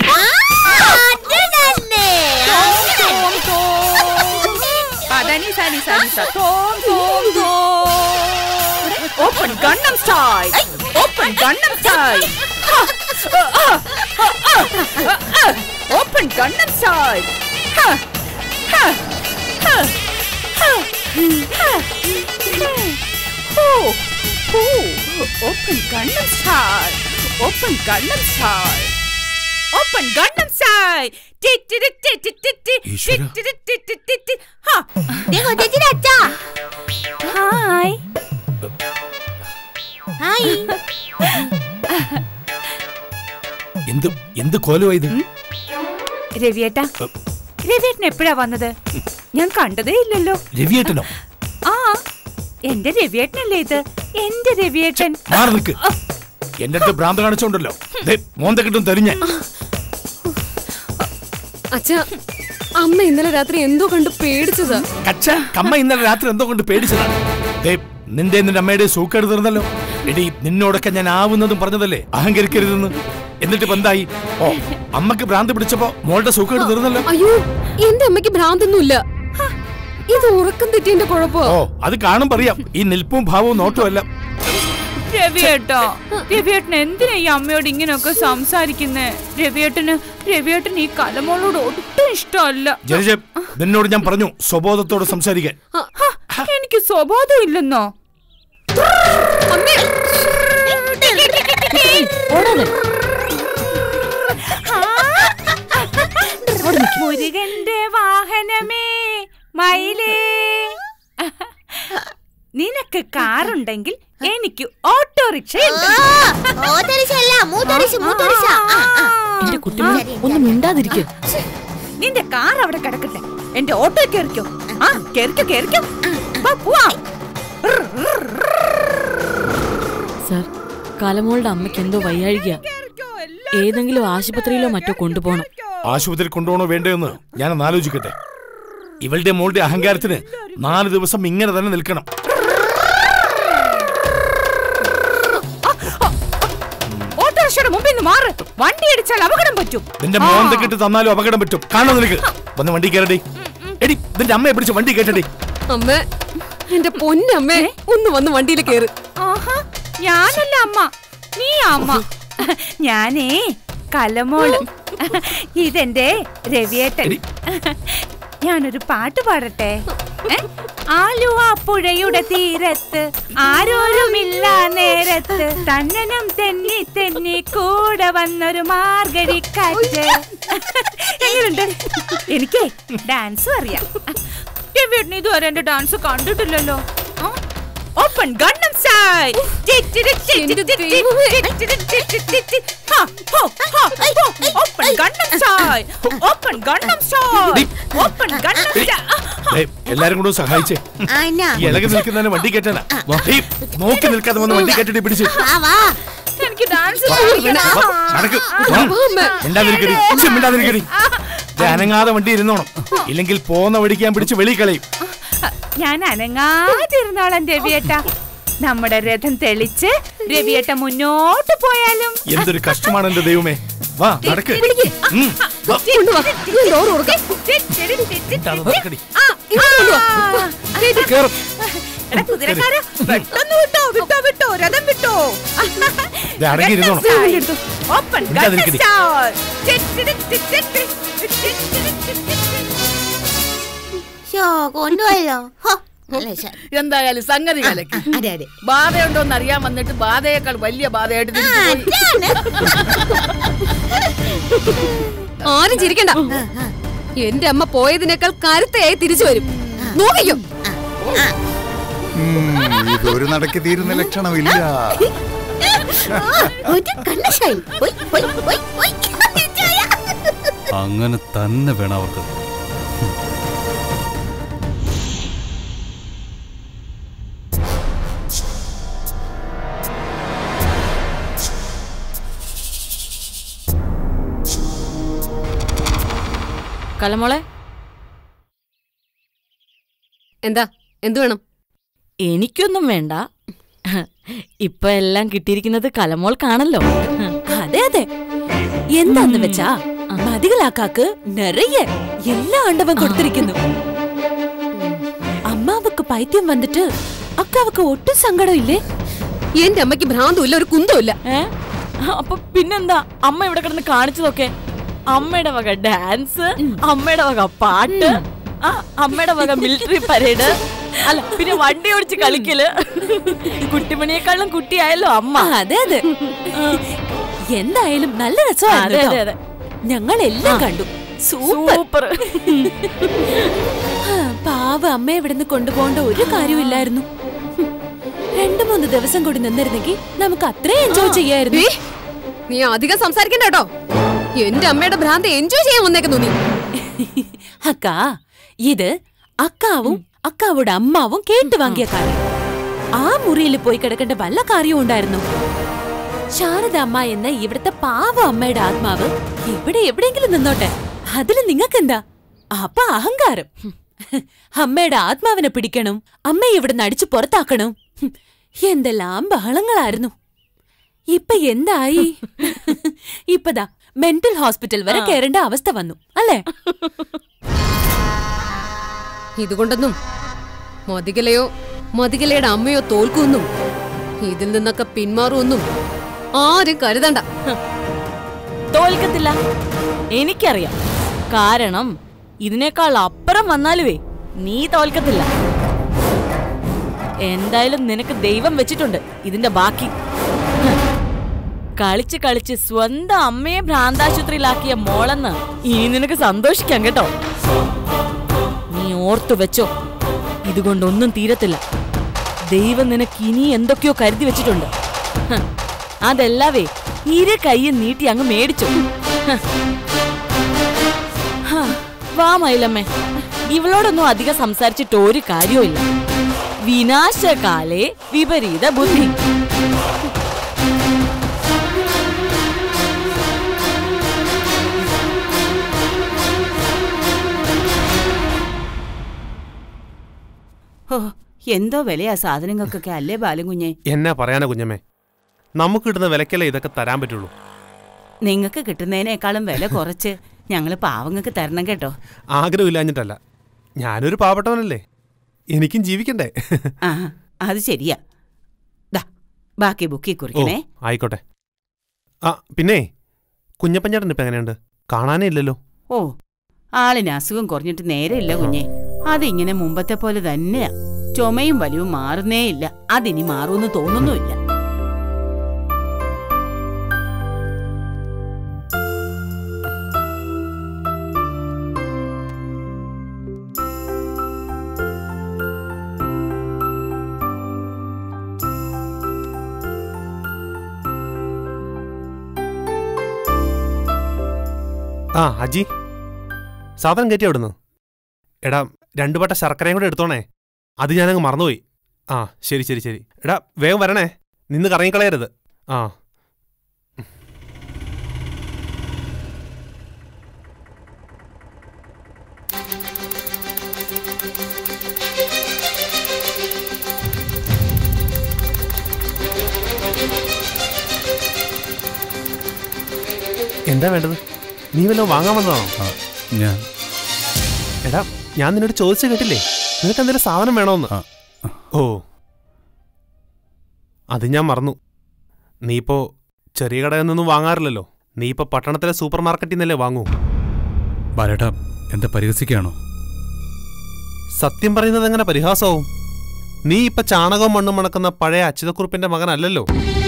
തോം തോം പദനി സനി സനി സ തോം തോം തോം open Gangnam style open Gangnam style open Gangnam style open Gangnam style open Gangnam style open Gangnam style ഈശ്വരാ. ദേ കൊച്ചേച്ചിയുടെ അച്ഛാ ഹായ് ഹായ് എന്ത് എന്ത് കോലമായത് രവിയേട്ടാ രവിയേട്ടൻ എപ്പോഴാ വന്നത് ഞാൻ കണ്ടതേ ഇല്ലല്ലോ രവിയേട്ടനോ ആ എന്റെ രവിയേട്ടനല്ലേ ഇത് എന്റെ രവിയേട്ടൻ മാറി നിൽക്ക് എന്റെ അടുത്ത് ഭ്രാന്ത് കാണിച്ചോണ്ടല്ലോ ദേ, മോന്ത കിട്ടും തരിഞ്ഞ അച്ഛ അമ്മ ഇന്നലെ രാത്രി എന്തോ കണ്ട് പേടിച്ചതാ കച്ച കമ്മ ഇന്നലെ രാത്രി എന്തോ കൊണ്ട് പേടിച്ചതാണ് ദേ, നിന്റെ നിന്റെ അമ്മയുടെ സൂക്കേട് തീർന്നല്ലോ എടി നിന്നോടൊക്കെ ഞാൻ ആവുന്നതും പറഞ്ഞതല്ലേ അഹങ്കരിക്കരുതെന്ന് എന്നിട്ട് ഇപ്പൊ എന്തായി ഓ അമ്മക്ക് ഭ്രാന്ത് പിടിച്ചപ്പോ മോളുടെ സൂക്കേട് തീർന്നല്ലോ അയ്യോ എന്റെ അമ്മയ്ക്ക് ഭ്രാന്തൊന്നുമില്ല ഹ, ഇത് ഉറക്കം തെറ്റിന്റെ കുഴപ്പോ ഓ അത് കാണും പറയാം ഈ നിൽപ്പും ഭാവവും നോട്ടും എല്ലാം രവിയേട്ടാ രവിയേട്ടൻ എന്തിനാ ഈ അമ്മയോട് ഇങ്ങനെയൊക്കെ സംസാരിക്കുന്നേ രവിയേട്ടന് രവിയേട്ടൻ ഈ കലമോളോട് ഒട്ടും ഇഷ്ടമല്ല ജലജ നിന്നോട് ഞാൻ പറഞ്ഞു സ്വബോധത്തോട് സംസാരിക്കാൻ ഹ, എനിക്ക് സ്വബോധം ഇല്ലെന്നോ ഓടാതെ മുരുകന്റെ വാഹനമേ മയിലേ നിനക്ക് കാറുണ്ടെങ്കിൽ എനിക്ക് ഓട്ടോറിക്ഷ ഓത്തരിശല്ല മൂത്തരിശ് മൂത്തരിശ എന്റെ കുട്ടിമോൾ ഒന്ന് മിണ്ടാതിരിക്കുക നിന്റെ കാർ അവിടെ കിടക്കട്ടെ എന്റെ ഓട്ടോ കയറിക്കോ ആ കയറിക്കോ കയറിക്കോ വാ, പോവാം സാർ കലമോളുടെ അമ്മയ്ക്ക് എന്തോ വയ്യാഴിക ഏതെങ്കിലും ആശുപത്രിയിലോ മറ്റോ കൊണ്ടുപോകണം ആശുപത്രി കൊണ്ടുപോകണോ വേണ്ടതെന്ന് ഞാൻ ആലോചിക്കട്ടെ ഇവളുടെ മോളുടെ അഹങ്കാരത്തിന് നാല് ദിവസം ഇങ്ങനെ തന്നെ നിൽക്കണം ഓട്ടോറിക്ഷയുടെ മുമ്പിൽ നിന്ന് മാറ് വണ്ടി അടിച്ചാൽ അപകടം പറ്റും നിന്റെ മോന്ത കെട്ട് തന്നാലും അപകടം പറ്റും കാണാൻ നിനക്ക് വന്ന് വണ്ടി കയറടി എടി നിന്റെ അമ്മയെ പിടിച്ച് വണ്ടി കേട്ടടി അമ്മ എന്റെ പൊന്നമ്മേ ഒന്ന് വന്ന് വണ്ടിയിൽ കയറ് ആഹാ ഞാനല്ല അമ്മ നീ അമ്മ ഞാനേ കലമോള് ഇതെന്റെ രവിയേട്ടൻ ഞാനൊരു പാട്ട് പാടട്ടെ ഏ? ആലുവ പുഴയുടെ തീരത്ത് ആരോരുമില്ല നേരത്ത് തന്നനം തെന്നി തെന്നി കൂടെ വന്നൊരു മാർഗഴിക്കാറ്റ് എങ്ങനെയുണ്ട് എനിക്ക് ഡാൻസും അറിയാം രവിയേട്ടൻ ഇതുവരെ എന്റെ ഡാൻസ് കണ്ടിട്ടില്ലല്ലോ ആ? ഓപ്പൺ ഗണ്ണം സൈ ഓപ്പൺ ഗണ്ണം സൈ ഓപ്പൺ ഗണ്ണം സൈ ഓപ്പൺ ഗണ്ണം ദേ, എല്ലാരും കൂടെ ഒന്ന് സഹായിച്ചേ അന്നാ ഈ ഇളകി നിൽക്കുന്നതിന് വണ്ടി കയറ്റാനാ ഏയ്, നോക്കി നിൽക്കാതെ വന്ന് വണ്ടി കയറ്റി പിടിച്ച് വാ വാ എനിക്ക് ഡാൻസ് വാ, നടക്ക് വാ. മിണ്ടാതിരിക്കടി ഛെ, മിണ്ടാതിരിക്കടി ദേ, അനങ്ങാതെ വണ്ടി ഇരുന്നോണം ഇല്ലെങ്കിൽ പോന്ന വഴിക്ക് ഞാൻ പിടിച്ച് വെളി കളയും ഞാൻ അനങ്ങാതിരുന്നോളാം രവിയേട്ട നമ്മുടെ രഥം തെളിച്ച് രവിയേട്ട മുന്നോട്ട് പോയാലും എന്തൊരു കഷ്ടമാണ് എന്റെ ദൈവമേ വാ നടക്ക് ഉം, വാ. കൊണ്ടുവാ ഞാൻ ഡോർ തുറക്കാം മിണ്ടാതെ നടക്കടി. ആ, ആ. കേറും. എടാ, കുതിരക്കാരാ, പെട്ടെന്ന് വിട്ടോ വിട്ടോ വിട്ടോ രഥം വിട്ടോ ദേ, അടങ്ങിയിരുന്നോണം. ഓപ്പൺ മിണ്ടാതിരിക്കടി. ഷോ കൊണ്ടുപോയല്ലോ ഹോ അല്ല, ശ- എന്തായാലും സംഗതി കലക്കി അതെ അതെ ബാധയുണ്ടോന്ന് അറിയാൻ വന്നിട്ട് ബാധയേക്കാൾ വലിയ ബാധയായിട്ട് തിരിച്ചു പോയി. ആരും ചിരിക്കണ്ട എന്റെ അമ്മ പോയതിനേക്കാൾ കരുത്തയായി തിരിച്ചു വരും നോക്കിക്കോ ഉം, ഇതൊരു നടക്ക് തീരുന്ന ലക്ഷണമില്ല ഒരു കണ്ണശായി പോയി പോയി പോയി പോയി ചായ. അങ്ങനെ തന്നെ വേണം അവർക്ക് കലമോളെ എന്താ എന്തു വേണം എനിക്കൊന്നും വേണ്ട ഇപ്പൊ എല്ലാം കിട്ടിയിരിക്കുന്നത് കലമോൾക്കാണല്ലോ അതെ അതെ എന്താന്ന് വെച്ചാ മതികളാക്കാക്ക് നിറയെ എല്ലാ ആണ്ടവൻ കൊടുത്തിരിക്കുന്നു അമ്മാവക്ക് പൈത്യം വന്നിട്ട് അക്കാവക്ക് ഒട്ടും സങ്കടം ഇല്ലേ എന്റെ അമ്മയ്ക്ക് ഭ്രാന്തുമില്ല ഒരു കുന്തമില്ല ഏ അപ്പൊ പിന്നെന്താ അമ്മ ഇവിടെ കിടന്ന് കാണിച്ചതൊക്കെ അമ്മയുടെ വക ഡാൻസ് അമ്മയുടെ വക പാട്ട് ആ അമ്മയുടെ വക മിലിറ്ററി പരേഡ് അല്ല പിന്നെ വണ്ടി ഓടിച്ച് കളിക്കല് കുട്ടിമണിയെക്കാളും കുട്ടിയായല്ലോ അമ്മ അതെ അതെ എന്തായാലും നല്ല അതെ രസമായിരുന്നു അതെ കേട്ടോ. അതെ ഞങ്ങൾ എല്ലാം കണ്ടു സൂപ്പർ സൂപ്പർ ആ, പാവ അമ്മയെ ഇവിടുന്ന് കൊണ്ടുപോകേണ്ട ഒരു കാര്യമില്ലായിരുന്നു ഹും. രണ്ടു മൂന്ന് ദിവസം കൂടി നിന്നിരുന്നെങ്കിൽ നമുക്ക് അത്രയും എൻജോയ് ചെയ്യായിരുന്നു ഏ, നീ അധികം സംസാരിക്കണ്ട കേട്ടോ എന്റെ അമ്മയുടെ ഭ്രാന്ത് എൻജോയ് ചെയ്യാൻ വന്നേക്കുന്നു നീ അക്കാ ഇത് അക്കാവും അക്കാവുടെ അമ്മാവും കേട്ടു വാങ്ങിയ കാര്യം ആ മുറിയിൽ പോയി കിടക്കേണ്ട വല്ല കാര്യവും ഉണ്ടായിരുന്നു ശാരദ അമ്മ എന്ന ഇവിടുത്തെ പാവ അമ്മയുടെ ആത്മാവ് ഇവിടെ എവിടെയെങ്കിലും നിന്നോട്ടെ അതില് നിങ്ങക്കെന്താ അപ്പൊ അഹങ്കാരം ഹും. അമ്മയുടെ ആത്മാവിനെ പിടിക്കണം അമ്മയെ ഇവിടെ നടിച്ചു പുറത്താക്കണം ഹും. എന്തെല്ലാം ബഹളങ്ങളായിരുന്നു ഇപ്പൊ എന്തായി ഇപ്പതാ മെന്റൽ ഹോസ്പിറ്റൽ വരെ കയറേണ്ട അവസ്ഥ വന്നു അല്ലേ ഇതുകൊണ്ടൊന്നും മതികലയോ മതികലയുടെ അമ്മയോ തോൽക്കുമെന്നും ഇതിൽ നിന്നൊക്കെ പിന്മാറുമെന്നും ആരും കരുതണ്ട തോൽക്കത്തില്ല എനിക്കറിയാം കാരണം ഇതിനേക്കാൾ അപ്പുറം വന്നാലുവേ നീ തോൽക്കത്തില്ല എന്തായാലും നിനക്ക് ദൈവം വെച്ചിട്ടുണ്ട് ഇതിന്റെ ബാക്കി ഹ്. കളിച്ച് കളിച്ച് സ്വന്തം അമ്മയെ ഭ്രാന്താശുപത്രിയിലാക്കിയ മോളെന്ന് ഇനി നിനക്ക് സന്തോഷിക്കാം കേട്ടോ നീ ഓർത്തു വെച്ചോ ഇതുകൊണ്ടൊന്നും തീരത്തില്ല ദൈവം നിനക്ക് ഇനി എന്തൊക്കെയോ കരുതി വെച്ചിട്ടുണ്ട് ഹ്. അതെല്ലാവേ ഇരു കൈയും നീട്ടി അങ്ങ് മേടിച്ചു ഹ്. ഹാ, വാ മയിലമ്മേ ഇവളോടൊന്നും അധികം സംസാരിച്ചിട്ട് ഒരു കാര്യവുമില്ല വിനാശകാലേ വിപരീത ബുദ്ധി ഓ എന്തോ വിലയാ സാധനങ്ങൾക്കൊക്കെ അല്ലേ ബാലൻ കുഞ്ഞെ എന്നാ പറയാനാ കുഞ്ഞമ്മേ നമുക്ക് കിട്ടുന്ന വിലക്കല്ലേ ഇതൊക്കെ തരാൻ പറ്റുള്ളൂ നിങ്ങൾക്ക് കിട്ടുന്നതിനേക്കാളും വില കുറച്ച് ഞങ്ങൾ പാവങ്ങൾക്ക് തരണം കേട്ടോ ആഗ്രഹമില്ലാഞ്ഞിട്ടല്ല ഞാനൊരു പാവപ്പെട്ടവനല്ലേ എനിക്കും ജീവിക്കണ്ടേ ആ അത് ശരിയാ ദാ ബാക്കി ബുക്കി ഓ കുറിക്കണേ ആയിക്കോട്ടെ ആ പിന്നെ കുഞ്ഞപ്പഞ്ചേട്ടൻ ഇപ്പം എങ്ങനെയുണ്ട് കാണാനേ ഇല്ലല്ലോ ഓ ആളിന് അസുഖം കുറഞ്ഞിട്ട് നേരെയില്ല കുഞ്ഞെ അതിങ്ങനെ മുമ്പത്തെ പോലെ തന്നെയാ ചുമയും വലിവും മാറുന്നേ ഇല്ല അതിനി മാറുമെന്ന് തോന്നുന്നുമില്ല ആ അജി സാധനം കയറ്റി അവിടുന്ന് എടാ രണ്ടു പട്ട ശർക്കരയും കൂടെ എടുത്തോണേ അത് ഞാനങ്ങ് മറന്നുപോയി ആ ശരി ശരി ശരി എടാ വേഗം വരണേ നിന്ന് കറങ്ങിക്കളയരുത് ആ എന്താ വേണ്ടത് നീ വല്ലതും വാങ്ങാൻ വന്നതാണോ ഞാൻ എടാ ഞാൻ നിന്നോട് ചോദിച്ചു കേട്ടില്ലേ നിനക്ക് എന്തെങ്കിലും സാധനം വേണോന്ന് ഓ അത് ഞാൻ മറന്നു നീ ഇപ്പോ ചെറിയ കടയിൽ നിന്നൊന്നും വാങ്ങാറില്ലല്ലോ നീ ഇപ്പൊ പട്ടണത്തിലെ സൂപ്പർ മാർക്കറ്റിൽ നിന്നല്ലേ വാങ്ങൂ ബാലേട്ടാ എന്താ പരിഹസിക്കുകയാണോ സത്യം പറയുന്നത് എങ്ങനെ പരിഹാസമാവും നീ ഇപ്പൊ ചാണകവും മണ്ണും മണക്കുന്ന പഴയ അച്യുതക്കുറുപ്പിന്റെ മകനല്ലല്ലോ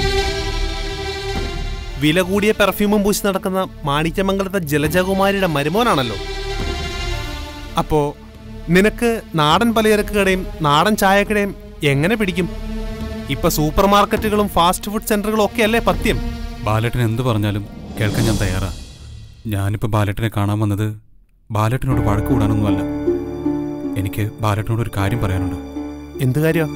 വില കൂടിയ പെർഫ്യൂമും പൂശി നടക്കുന്ന മാണിക്യമംഗലത്തെ ജലജകുമാരിയുടെ മരുമോനാണല്ലോ അപ്പോ നിനക്ക് നാടൻ പലചരക്ക് കടയും നാടൻ ചായക്കടയും എങ്ങനെ പിടിക്കും ഇപ്പൊ സൂപ്പർ മാർക്കറ്റുകളും ഫാസ്റ്റ് ഫുഡ് സെന്ററുകളും ഒക്കെ അല്ലേ പത്യം ബാലേട്ടൻ എന്ത് പറഞ്ഞാലും കേൾക്കാൻ ഞാൻ തയ്യാറാ ഞാനിപ്പോൾ ബാലേട്ടനെ കാണാൻ വന്നത് ബാലേട്ടനോട് വഴക്ക് കൂടാനൊന്നുമല്ല എനിക്ക് ബാലേട്ടനോട് ഒരു കാര്യം പറയാനുണ്ട് എന്ത് കാര്യമാ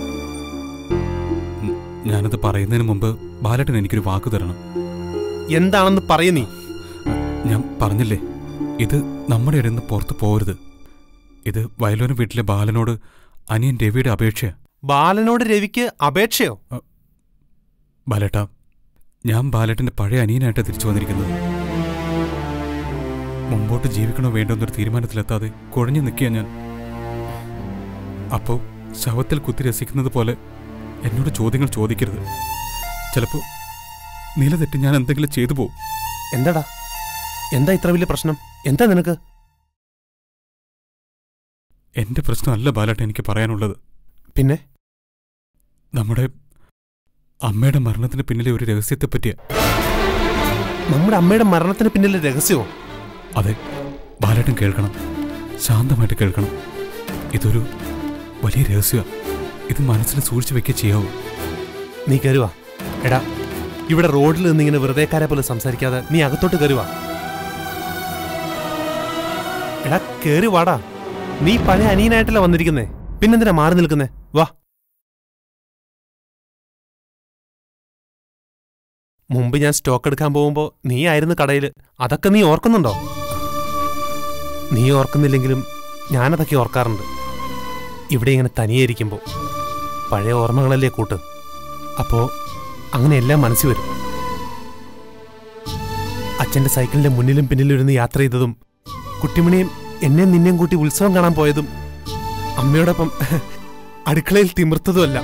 ഉം, ഞാനത് പറയുന്നതിന് മുമ്പ് ബാലേട്ടൻ എനിക്കൊരു വാക്ക് തരണം എന്താണെന്ന് പറയ നീ ഞാൻ പറഞ്ഞില്ലേ ഇത് നമ്മുടെ ഇടയിൽ നിന്ന് പുറത്ത് പോരുത് ഇത് വയലോരം വീട്ടിലെ ബാലനോട് അനിയൻ രവിയുടെ അപേക്ഷയാ ബാലനോട് രവിക്ക് അപേക്ഷയോ ബാലേട്ട ഞാൻ ബാലേട്ടന്റെ പഴയ അനിയനായിട്ട് തിരിച്ചു വന്നിരിക്കുന്നത് മുമ്പോട്ട് ജീവിക്കണോ വേണ്ടോ എന്നൊരു തീരുമാനത്തിലെത്താതെ കുഴഞ്ഞു നിൽക്കുക ഞാൻ അപ്പോ ശവത്തിൽ കുത്തി രസിക്കുന്നത് പോലെ എന്നോട് ചോദ്യങ്ങൾ ചോദിക്കരുത് ചിലപ്പോ നില തെറ്റി ഞാൻ എന്തെങ്കിലും ചെയ്തു പോകും എന്താടാ എന്താ ഇത്ര വലിയ പ്രശ്നം എന്താ നിനക്ക് എന്റെ പ്രശ്നമല്ല ബാലേട്ട എനിക്ക് പറയാനുള്ളത് പിന്നെ നമ്മുടെ അമ്മയുടെ മരണത്തിന് പിന്നിലെ ഒരു രഹസ്യത്തെ പറ്റിയാ നമ്മുടെ അമ്മയുടെ മരണത്തിന് പിന്നിലെ രഹസ്യമോ അതെ ബാലേട്ടൻ കേൾക്കണം ശാന്തമായിട്ട് കേൾക്കണം ഇതൊരു വലിയ രഹസ്യമാണ് ഇത് മനസ്സിൽ സൂക്ഷിച്ചു വെക്കുക ചെയ്യാവൂ നീ കരുവാ എടാ ഇവിടെ റോഡിൽ നിന്ന് ഇങ്ങനെ വെറുതെക്കാരെ പോലെ സംസാരിക്കാതെ നീ അകത്തോട്ട് കരുവാ എടാ കേറി വാടാ നീ പഴയ അനിയനായിട്ടല്ല വന്നിരിക്കുന്നേ പിന്നെന്തിനാ മാറി നിൽക്കുന്നേ വാ മുമ്പ് ഞാൻ സ്റ്റോക്ക് എടുക്കാൻ പോകുമ്പോ നീ ആയിരുന്നു കടയിൽ അതൊക്കെ നീ ഓർക്കുന്നുണ്ടോ നീ ഓർക്കുന്നില്ലെങ്കിലും ഞാനതൊക്കെ ഓർക്കാറുണ്ട് ഇവിടെ ഇങ്ങനെ തനിയെ ഇരിക്കുമ്പോൾ പഴയ ഓർമ്മകളല്ലേ കൂട്ട് അപ്പോ അങ്ങനെ എല്ലാം മനസ്സിൽ വരും അച്ഛന്റെ സൈക്കിളിന്റെ മുന്നിലും പിന്നിലും ഇരുന്ന് യാത്ര ചെയ്തതും കുട്ടിമണിയും എന്നെ നിന്നെയും കൂട്ടി ഉത്സവം കാണാൻ പോയതും അമ്മയോടൊപ്പം അടുക്കളയിൽ തിമിർത്തതുമല്ല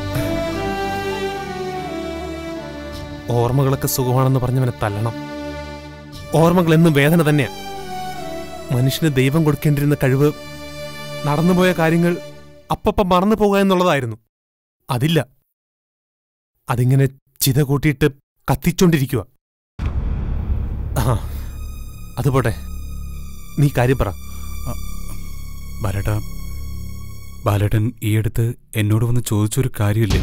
ഓർമ്മകളൊക്കെ സുഖമാണെന്ന് പറഞ്ഞവനെ തല്ലണം ഓർമ്മകൾ എന്നും വേദന തന്നെയാ മനുഷ്യന് ദൈവം കൊടുക്കേണ്ടിരുന്ന കഴിവ് നടന്നുപോയ കാര്യങ്ങൾ അപ്പപ്പം മറന്നു പോകുക എന്നുള്ളതായിരുന്നു അതില്ല അതിങ്ങനെ ചിത കൂട്ടിയിട്ട് കത്തിച്ചോണ്ടിരിക്കുക ആ അത് പോട്ടെ നീ കാര്യം പറ ബാലേട്ട ബാലേട്ടൻ ഈ അടുത്ത് എന്നോട് വന്ന് ചോദിച്ചൊരു കാര്യമില്ലേ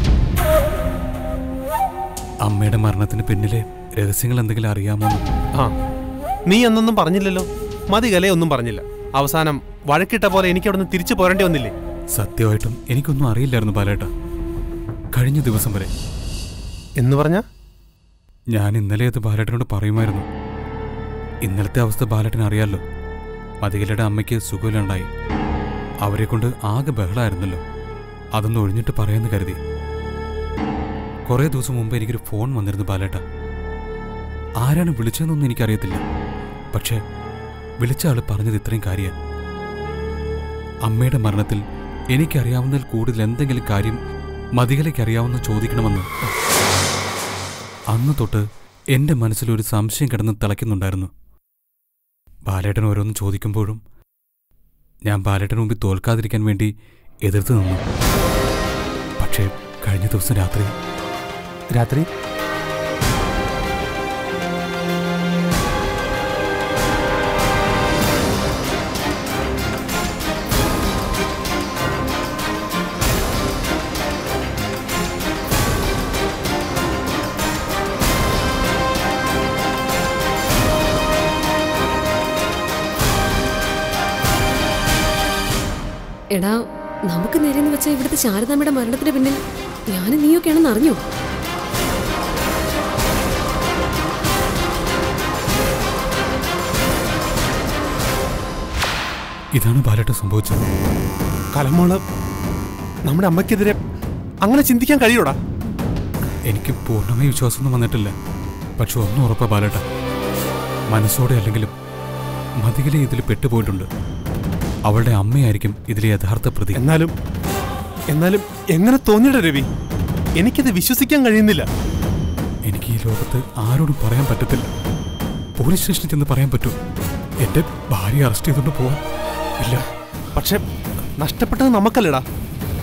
അമ്മയുടെ മരണത്തിന് പിന്നിലെ രഹസ്യങ്ങൾ എന്തെങ്കിലും അറിയാമോ ആ നീ എന്നൊന്നും പറഞ്ഞില്ലല്ലോ മതി കലയെ ഒന്നും പറഞ്ഞില്ല അവസാനം വഴക്കിട്ട പോലെ എനിക്ക് അവിടെ നിന്ന് തിരിച്ചു പോരേണ്ടി വന്നില്ലേ സത്യമായിട്ടും എനിക്കൊന്നും അറിയില്ലായിരുന്നു ബാലേട്ട കഴിഞ്ഞ ദിവസം വരെ എന്ന് പറഞ്ഞ ഞാൻ ഇന്നലെ അത് ബാലേട്ടനോട് പറയുമായിരുന്നു ഇന്നലത്തെ അവസ്ഥ ബാലേട്ടൻ അറിയാലോ മതികലയുടെ അമ്മയ്ക്ക് സുഖമില്ലാണ്ടായി അവരെ കൊണ്ട് ആകെ ബഹളമായിരുന്നല്ലോ അതൊന്ന് ഒഴിഞ്ഞിട്ട് പറയാമെന്ന് കരുതി കുറേ ദിവസം മുമ്പ് എനിക്കൊരു ഫോൺ വന്നിരുന്നു ബാലേട്ട ആരാണ് വിളിച്ചതെന്നൊന്നും എനിക്കറിയത്തില്ല പക്ഷേ വിളിച്ച ആള് പറഞ്ഞത് ഇത്രയും കാര്യ അമ്മയുടെ മരണത്തിൽ എനിക്കറിയാവുന്നതിൽ കൂടുതൽ എന്തെങ്കിലും കാര്യം മതികലയ്ക്ക് അറിയാവുന്ന ചോദിക്കണമെന്ന് അന്ന് തൊട്ട് എന്റെ മനസ്സിൽ ഒരു സംശയം കിടന്ന് തിളയ്ക്കുന്നുണ്ടായിരുന്നു ബാലേട്ടൻ ഓരോന്ന് ചോദിക്കുമ്പോഴും ഞാൻ ബാലേട്ടന് മുമ്പിൽ തോൽക്കാതിരിക്കാൻ വേണ്ടി എതിർത്ത് നിന്നു പക്ഷേ കഴിഞ്ഞ ദിവസം രാത്രി രാത്രി എടാ നമുക്ക് നേരെന്ന് വെച്ചാൽ ഇവിടുത്തെ ശാരദാമ്മയുടെ മരണത്തിന് പിന്നിൽ ഞാനും നീയൊക്കെയാണെന്ന് അറിഞ്ഞോ ഇതാണ് ബാലേട്ടൻ സംഭവിച്ചത് കലമോള് നമ്മുടെ അമ്മയ്ക്കെതിരെ അങ്ങനെ ചിന്തിക്കാൻ കഴിയൂടാ എനിക്ക് പൂർണ്ണമായ വിശ്വാസമൊന്നും വന്നിട്ടില്ല പക്ഷെ ഒന്നും ഉറപ്പാ ബാലേട്ട മനസ്സോടെ അല്ലെങ്കിലും മതികലെ ഇതിൽ പെട്ടുപോയിട്ടുണ്ട് അവളുടെ അമ്മയായിരിക്കും ഇതിലെ യഥാർത്ഥ പ്രതി എന്നാലും എന്നാലും എങ്ങനെ തോന്നിയിട രവി എനിക്കത് വിശ്വസിക്കാൻ കഴിയുന്നില്ല എനിക്ക് ഈ ലോകത്ത് ആരോടും പറയാൻ പറ്റത്തില്ല പോലീസ് സ്റ്റേഷനിൽ ചെന്ന് പറയാൻ പറ്റൂ എന്റെ ഭാര്യ അറസ്റ്റ് ചെയ്തുകൊണ്ട് പോവാൻ ഇല്ല പക്ഷെ നഷ്ടപ്പെട്ടത് നമുക്കല്ലടാ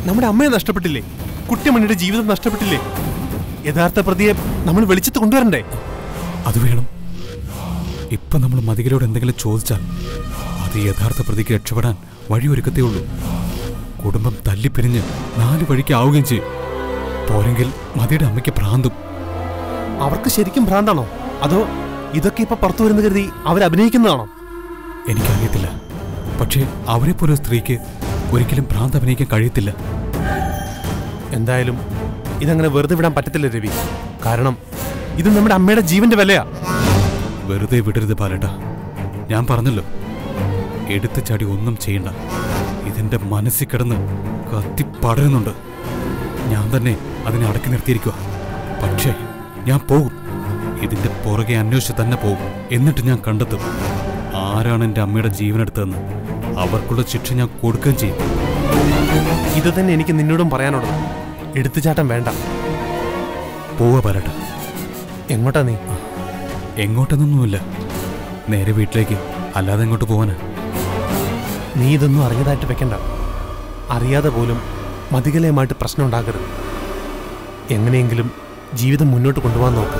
നമ്മുടെ അമ്മയെ നഷ്ടപ്പെട്ടില്ലേ കുട്ടിമണിയുടെ ജീവിതം നഷ്ടപ്പെട്ടില്ലേ യഥാർത്ഥ പ്രതിയെ നമ്മൾ വെളിച്ചത്ത് കൊണ്ടുവരണ്ടേ അത് വേണം ഇപ്പൊ നമ്മൾ മതികരോട് എന്തെങ്കിലും ചോദിച്ചാൽ അത് യഥാർത്ഥ പ്രതിക്ക് രക്ഷപ്പെടാൻ വഴിയൊരുക്കത്തേ ഉള്ളൂ കുടുംബം തല്ലിപ്പിരിഞ്ഞ് നാല് വഴിക്ക് ആവുകയും ചെയ്യും പോരെങ്കിൽ മതിയുടെ അമ്മയ്ക്ക് ഭ്രാന്തും അവർക്ക് ശരിക്കും ഭ്രാന്താണോ അതോ ഇതൊക്കെ ഇപ്പൊ പുറത്തു വരുന്ന കരുതി അവർ അഭിനയിക്കുന്നതാണോ എനിക്കറിയത്തില്ല പക്ഷേ അവരെ പോലെ സ്ത്രീക്ക് ഒരിക്കലും ഭ്രാന്ത് അഭിനയിക്കാൻ കഴിയത്തില്ല എന്തായാലും ഇതങ്ങനെ വെറുതെ വിടാൻ പറ്റത്തില്ല രവി കാരണം ഇത് നമ്മുടെ അമ്മയുടെ ജീവന്റെ വിലയാ വെറുതെ വിടരുത് പാലട്ട ഞാൻ പറഞ്ഞല്ലോ എടുത്തു ചാടി ഒന്നും ചെയ്യണ്ട ഇതെന്റെ മനസ്സിൽ കിടന്ന് കത്തി പടരുന്നുണ്ട് ഞാൻ തന്നെ അതിനെ അടക്കി നിർത്തിയിരിക്കുക പക്ഷേ ഞാൻ പോകും ഇതിന്റെ പുറകെ അന്വേഷിച്ച് തന്നെ പോകും എന്നിട്ട് ഞാൻ കണ്ടെത്തും ആരാണ് എൻ്റെ അമ്മയുടെ ജീവനെടുത്തതെന്ന് അവർക്കുള്ള ശിക്ഷ ഞാൻ കൊടുക്കുകയും ചെയ്യും ഇത് തന്നെ എനിക്ക് നിന്നോടും പറയാനുള്ളത് എടുത്തുചാട്ടം വേണ്ട പോവാ പാലട്ട എങ്ങോട്ടാ നീ എങ്ങോട്ടെന്നൊന്നുമില്ല നേരെ വീട്ടിലേക്ക് അല്ലാതെ എങ്ങോട്ട് പോവാനാ നീ ഇതൊന്നും അറിഞ്ഞതായിട്ട് വെക്കണ്ട അറിയാതെ പോലും മതികലയുമായിട്ട് പ്രശ്നം ഉണ്ടാകരുത് എങ്ങനെയെങ്കിലും ജീവിതം മുന്നോട്ട് കൊണ്ടുപോകാൻ നോക്ക്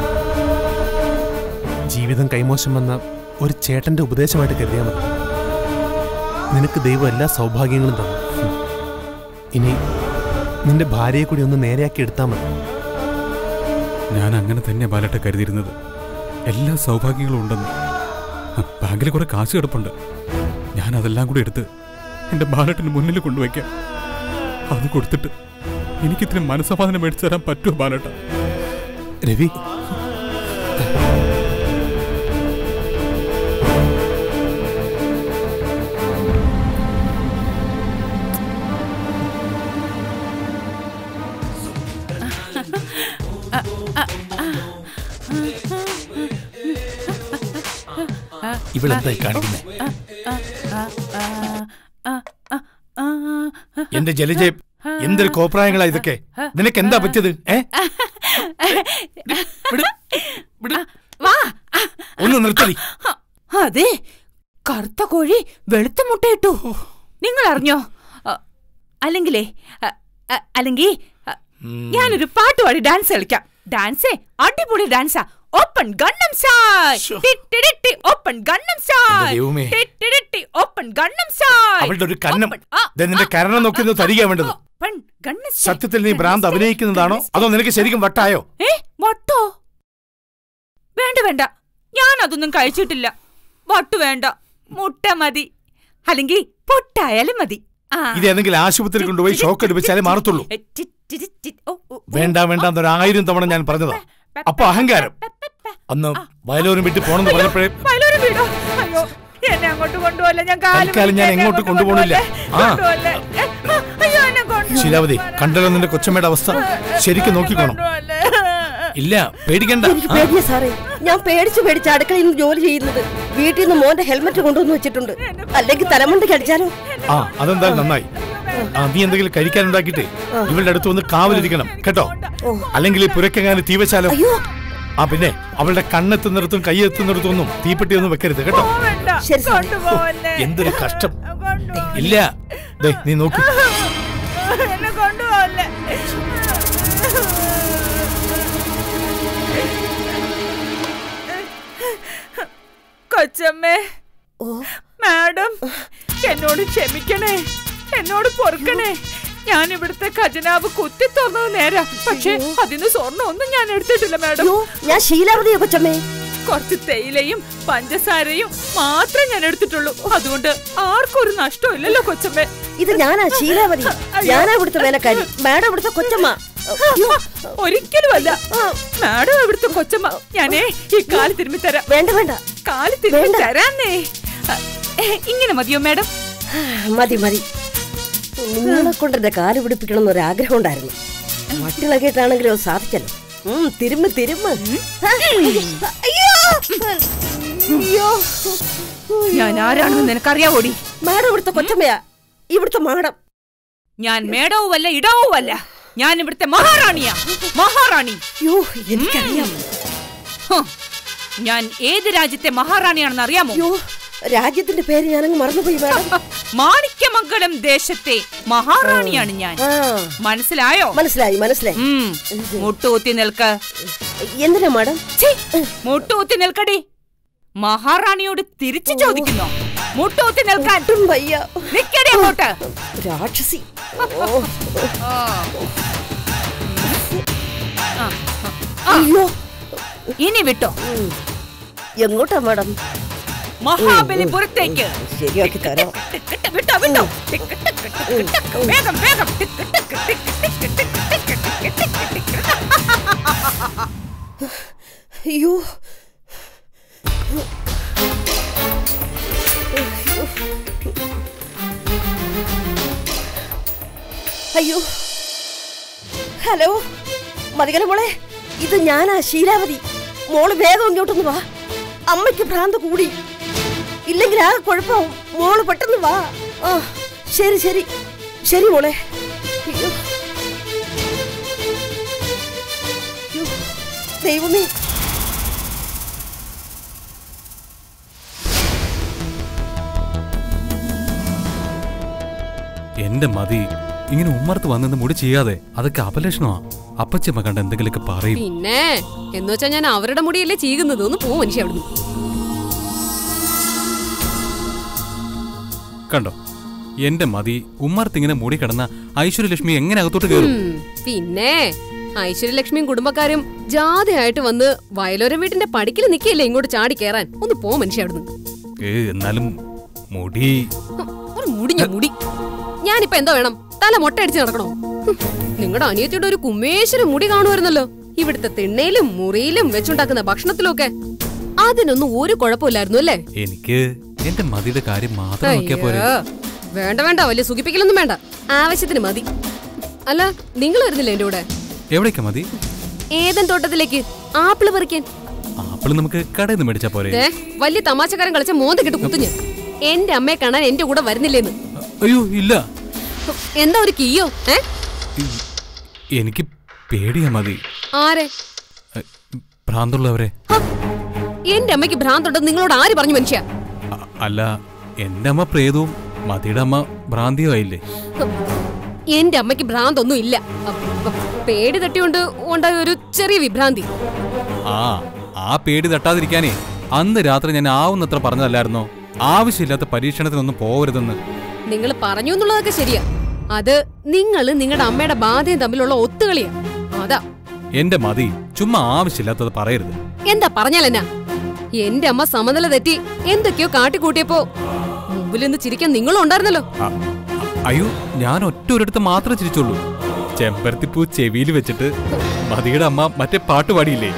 ജീവിതം കൈമോശം വന്ന ഒരു ചേട്ടന്റെ ഉപദേശമായിട്ട് കരുതിയാൽ മതി നിനക്ക് ദൈവം എല്ലാ സൗഭാഗ്യങ്ങളും തന്നു ഉം. ഇനി നിന്റെ ഭാര്യയെ കൂടി ഒന്ന് നേരെയാക്കി എടുത്താൽ മതി ഞാൻ അങ്ങനെ തന്നെ ബാലട്ട കരുതിയിരുന്നത് എല്ലാ സൗഭാഗ്യങ്ങളും ഉണ്ടെന്ന് ഹ, ബാങ്കിൽ കുറെ കാശ് കിടപ്പുണ്ട് ഞാൻ അതെല്ലാം കൂടി എടുത്ത് എന്റെ ബാലട്ടിന് മുന്നിൽ കൊണ്ടുവയ്ക്കാം അത് കൊടുത്തിട്ട് എനിക്കിത്തിരി മനസ്സമാധാനം മേടിച്ചു തരാൻ പറ്റുമോ ബാലട്ട രവി ഇവളെന്തായി കാണിക്കുന്നേ എന്റെ ജലജ എന്തൊരു കോപ്രായങ്ങളാ ഇതൊക്കെ നിനക്ക് എന്താ പറ്റിയത് ഏ വാ ഒന്ന് നിർത്തടി അതെ കറുത്ത കോഴി വെളുത്ത മുട്ടയിട്ടു നിങ്ങൾ അറിഞ്ഞോ അ, അല്ലെങ്കിലേ അ, അ, അല്ലെങ്കിൽ അ, ഞാനൊരു പാട്ട് പാടി ഡാൻസ് കളിക്കാം ഡാൻസേ അടിപൊളി ഡാൻസാ ഓപ്പൺ ഗണ്ണം സായ് ടിട്ടിടിട്ടി ഓപ്പൺ ഗണ്ണം സായ് ദൈവമേ. ടിട്ടിടിട്ടി ഓപ്പൺ ഗണ്ണം സായ് അവളുടെ ഒരു കന്നം ഓപ്പൺ, ആ, ദേ നിന്റെ കരണം നോക്കി ഒന്ന് തരിക വേണ്ടത് ഓപ്പൺ ഗണ്ണം സായ്. സത്യത്തിൽ നീ ഭ്രാന്ത് അഭിനയിക്കുന്നതാണോ അതോ നിനക്ക് ശരിക്കും വട്ടായോ ഏ വട്ടോ വേണ്ട വേണ്ട ഞാൻ അതൊന്നും കഴിച്ചിട്ടില്ല വട്ടു വേണ്ട മുട്ട മതി അല്ലെങ്കിൽ പൊട്ടായാലും മതി ആ. ഇത് ഏതെങ്കിലും ആശുപത്രി കൊണ്ടുപോയി ഷോക്ക് എടുപ്പിച്ചാലേ മാറത്തുള്ളൂ എ, ടി, ടി, ടി, ടി, ഓ, ഓ, ഓ. വേണ്ട വേണ്ട എന്നൊരു ആയിരം തവണ ഞാൻ പറഞ്ഞതാ അപ്പൊ അഹങ്കാരം അന്ന് വയലോരം വിട്ട് പോണെന്ന് പറഞ്ഞപ്പോഴേ വയലൊരു വീടോ അയ്യോ എന്നെ അങ്ങോട്ട് കൊണ്ടുപോകല്ലേ ഞാൻ കാല് തൽക്കാലം ഞാൻ പിടിച്ച് എന്നെ എങ്ങോട്ട് അങ്ങോട്ട് കൊണ്ടുപോകണില്ല. ആ. കൊണ്ടുപോകല്ലേ. ഏ, ആ, അയ്യോ എന്നെ കൊണ്ടു ശീലാവതി കണ്ടല്ലോ നിന്റെ കൊച്ചമ്മയുടെ അവസ്ഥ ശരിക്കും നോക്കിക്കോണം ഇല്ല പേടിക്കണ്ട എനിക്ക് ആ. പേടിയാ സാറേ ഞാൻ പേടിച്ച് പേടിച്ച് അടുക്കളയിൽ നിന്ന് ജോലി ചെയ്യുന്നത് വീട്ടിൽ നിന്ന് മോന്റെ ഹെൽമെറ്റ് കൊണ്ടുവന്ന് വെച്ചിട്ടുണ്ട് അല്ലെങ്കിൽ തലമുണ്ടയ്ക്ക് അടിച്ചാലോ ആ അതെന്തായാലും നന്നായി ആ നീ എന്തെങ്കിലും കഴിക്കാനുണ്ടാക്കിയിട്ട് ഇവളുടെ അടുത്ത് വന്ന് കാവലിരിക്കണം കേട്ടോ അല്ലെങ്കിൽ ഈ പുരക്കെങ്ങാനും തീ വെച്ചാലോ ആ പിന്നെ അവളുടെ കണ്ണെത്തുന്നിടത്തും കൈയെത്തുന്നിടത്തും ഒന്നും തീപ്പെട്ടി ഒന്നും വെക്കരുത് കേട്ടോ ശരി സാറേ കൊണ്ടുപോകല്ലേ എന്തൊരു കഷ്ടം ഇല്ല ദേ നീ നോക്ക് എന്നെ കൊണ്ടുപോകല്ലേ കൊച്ചമ്മേ മാഡം എന്നോട് ക്ഷമിക്കണേ എന്നോട് പൊറുക്കണേ ഞാൻ ഇവിടുത്തെ ഖജനാവ് കുത്തി തുറന്നത് നേരാ പക്ഷേ അതിന് സ്വർണ്ണം ഒന്നും ഞാൻ എടുത്തിട്ടില്ല മാഡം ഞാൻ ശീലാവതിയോ കൊച്ചമ്മേ കുറച്ച് തേയിലയും പഞ്ചസാരയും മാത്രമേ ഞാൻ എടുത്തിട്ടുള്ളൂ അതുകൊണ്ട് ആർക്കും ഒരു നഷ്ടവും ഇല്ലല്ലോ കൊച്ചമ്മേ ഇത് ഞാനാ ശീലാവതി ഞാനാ ഇവിടുത്തെ വേലക്കാരി മാഡം ഇവിടുത്തെ കൊച്ചമ്മ ഒരിക്കലും അല്ല മാഡം ഇവിടുത്തെ കൊച്ചമ്മ ഞാനേ ഈ കാല് തിരുമ്മി തരാം വേണ്ട വേണ്ട കാല് തിരുമ്മി തരാന്നേ ഏ, ഇങ്ങനെ മതിയോ മാഡം മതി മതി നിങ്ങളെ കൊണ്ട് എന്റെ കാല് പിടിപ്പിക്കണം എന്നൊരാഗ്രഹം ഉണ്ടായിരുന്നു മറ്റുള്ളതായിട്ടാണെങ്കിലും അത് സാധിച്ചല്ലോ ഉം, തിരുമ്മ് തിരുമ്മ് ആ, അയ്യോ അയ്യോ ഞാൻ ആരാണെന്ന് നിനക്കറിയാവോടി മാഡം ഇവിടുത്തെ കൊച്ചമ്മയാ ഇവിടുത്തെ മാഡം ഞാൻ മേടവുമല്ല ഇടവുമല്ല ഞാൻ ഇവിടുത്തെ മഹാറാണിയാ മഹാറാണി യോ എനിക്കറിയാം ഹ്, ഞാൻ ഏത് രാജ്യത്തെ മഹാറാണിയാണെന്ന് അറിയാമോ രാജ്യത്തിന്റെ പേര് ഞാനങ്ങ് മറന്നുപോയി മാഡം മാണിക്യമംഗലം ദേശത്തെ മഹാറാണിയാണ് ഞാൻ മനസ്സിലായോ മനസ്സിലായി മനസ്സിലായി ഉം, മുട്ടുകുത്തി നിൽക്ക് എന്തിനാ മാഡം മുട്ടുകുത്തി നിൽക്കടി മഹാറാണിയോട് തിരിച്ചു ചോദിക്കുന്നു മുട്ടുകുത്തി നിൽക്കാൻ നിക്കടി അങ്ങോട്ട് രാക്ഷസി ആ. ആ, ആ. ഇനി വിട്ടോ എങ്ങോട്ടാ മാഡം മഹാബലിപുരത്തേക്ക് ശരിയാക്കി തരാം ടിക്കറ്റ് വിട്ടോ വിട്ടോ ടിക്കറ്റ് ടിക്കറ്റ് ടിക്കറ്റ് വേഗം വേഗം ticket ticket ticket ticket ticket അയ്യോ അയ്യോ ഹലോ മതികല മോളെ ഇത് ഞാനാ ശീലാവതി മോള് വേഗം ഇങ്ങോട്ടൊന്ന് വാ അമ്മയ്ക്ക് ഭ്രാന്ത് കൂടി ഇല്ലെങ്കിൽ ആ കുഴപ്പമാവും മോള് പെട്ടെന്ന് വാ ആ ശരി ശരി ശരി മോളെ അയ്യോ അയ്യോ, ദൈവമേ എന്റെ മതി ഇങ്ങനെ ഉമ്മർത്ത് വന്നെന്ന് മുടി ചെയ്യാതെ അതൊക്കെ അപലക്ഷണമാ അപ്പച്ചമ്മ കണ്ട എന്തെങ്കിലുമൊക്കെ പറയും പിന്നെ എന്ന് വെച്ചാ ഞാൻ അവരുടെ മുടിയല്ലേ ചീകുന്നത് ഒന്ന് പോ മനുഷ്യ അവിടുന്ന് കണ്ടോ എന്റെ മതി ഉമ്മർത്ത് ഇങ്ങനെ മൂടി കിടന്ന ഐശ്വര്യലക്ഷ്മി എങ്ങനെ അകത്തോട്ട് കയറും ഉം, പിന്നെ ഐശ്വര്യലക്ഷ്മിയും കുടുംബക്കാരും ജാഥയായിട്ട് വന്ന് വയലോര വീട്ടിന്റെ പടിക്കൽ നിൽക്കിയല്ലേ ഇങ്ങോട്ട് ചാടി കയറാൻ ഒന്ന് പോ മനുഷ്യ അവിടുന്ന് ഏ എന്നാലും മുടി ഒരു മുടിഞ്ഞ മുടി ഞാനിപ്പോ എന്തോ വേണം തല മൊട്ടയടിച്ച് നടക്കണോ നിങ്ങളുടെ അനിയത്തിയുടെ ഒരു കുമ്മേശ്വര മുടി കാണുമായിരുന്നല്ലോ ഇവിടുത്തെ തിണ്ണയിലും മുറിയിലും വെച്ചുണ്ടാക്കുന്ന ഭക്ഷണത്തിലും ഒക്കെ അതിനൊന്നും ഒരു കുഴപ്പമില്ലായിരുന്നു അല്ലേ എനിക്ക് എന്റെ മതിയുടെ കാര്യം മാത്രം നോക്കിയാ പോരെ അയ്യോ, വേണ്ട വേണ്ട വലിയ സുഖിപ്പിക്കലൊന്നും വേണ്ട ആവശ്യത്തിന് മതി അല്ല നിങ്ങൾ വരുന്നില്ല എന്റെ കൂടെ എവിടേക്കാ മതി ഏതൻ തോട്ടത്തിലേക്ക് ആപ്പിള് പറിക്കാൻ ആപ്പിള് നമുക്ക് കടയിൽ നിന്ന് മേടിച്ചാ പോരെ ദേ, വലിയ തമാശക്കാരൻ കളിച്ച മോന്ത കിട്ട് കുത്തുഞ്ഞ് എന്റെ അമ്മയെ കാണാൻ എന്റെ കൂടെ വരുന്നില്ലേന്ന് അയ്യോ ഇല്ല എന്താ ഒരു കീയോ ഏ എനിക്ക് പേടിയാ മതി ആരെ ഭ്രാന്തുള്ളവരെ എന്റെ അമ്മയ്ക്ക് ഭ്രാന്തുണ്ടെന്ന് നിങ്ങളോട് ആര് പറഞ്ഞു മനുഷ്യ അ- അല്ല എന്റെ അമ്മ പ്രേതവും മതിയുടെ അമ്മ ഭ്രാന്തിയും ആയില്ലേ എന്റെ അമ്മയ്ക്ക് ഭ്രാന്തൊന്നും ഇല്ല അ- അ- പേടി തട്ടിയോണ്ട് ഉണ്ടായ ഒരു ചെറിയ വിഭ്രാന്തി ആ ആ പേടി തട്ടാതിരിക്കാനേ അന്ന് രാത്രി ഞാൻ ആവുന്നത്ര പറഞ്ഞതല്ലായിരുന്നോ ആവശ്യമില്ലാത്ത പരീക്ഷണത്തിനൊന്നും പോവരുതെന്ന് നിങ്ങൾ പറഞ്ഞു എന്നുള്ളതൊക്കെ ശരിയാ അത് നിങ്ങൾ നിങ്ങളുടെ അമ്മയുടെ ബാധയും തമ്മിലുള്ള ഒത്തുകളിയാ അതാ എന്റെ മതി ചുമ്മാ ആവശ്യമില്ലാത്തത് പറയരുത് എന്താ പറഞ്ഞാലെന്നാ എന്റെ അമ്മ സമനില തെറ്റി എന്തൊക്കെയോ കാട്ടിക്കൂട്ടിയപ്പോ മുമ്പിൽ നിന്ന് ചിരിക്കാൻ നിങ്ങളും ഉണ്ടായിരുന്നല്ലോ അ- അയ്യോ ഞാൻ ഒറ്റ ഒരിടത്ത് മാത്രമേ ചിരിച്ചുള്ളൂ ചെമ്പരത്തിപ്പൂ ചെവിയിൽ വെച്ചിട്ട് മതിയുടെ അമ്മ മറ്റേ പാട്ട് പാടിയില്ലേ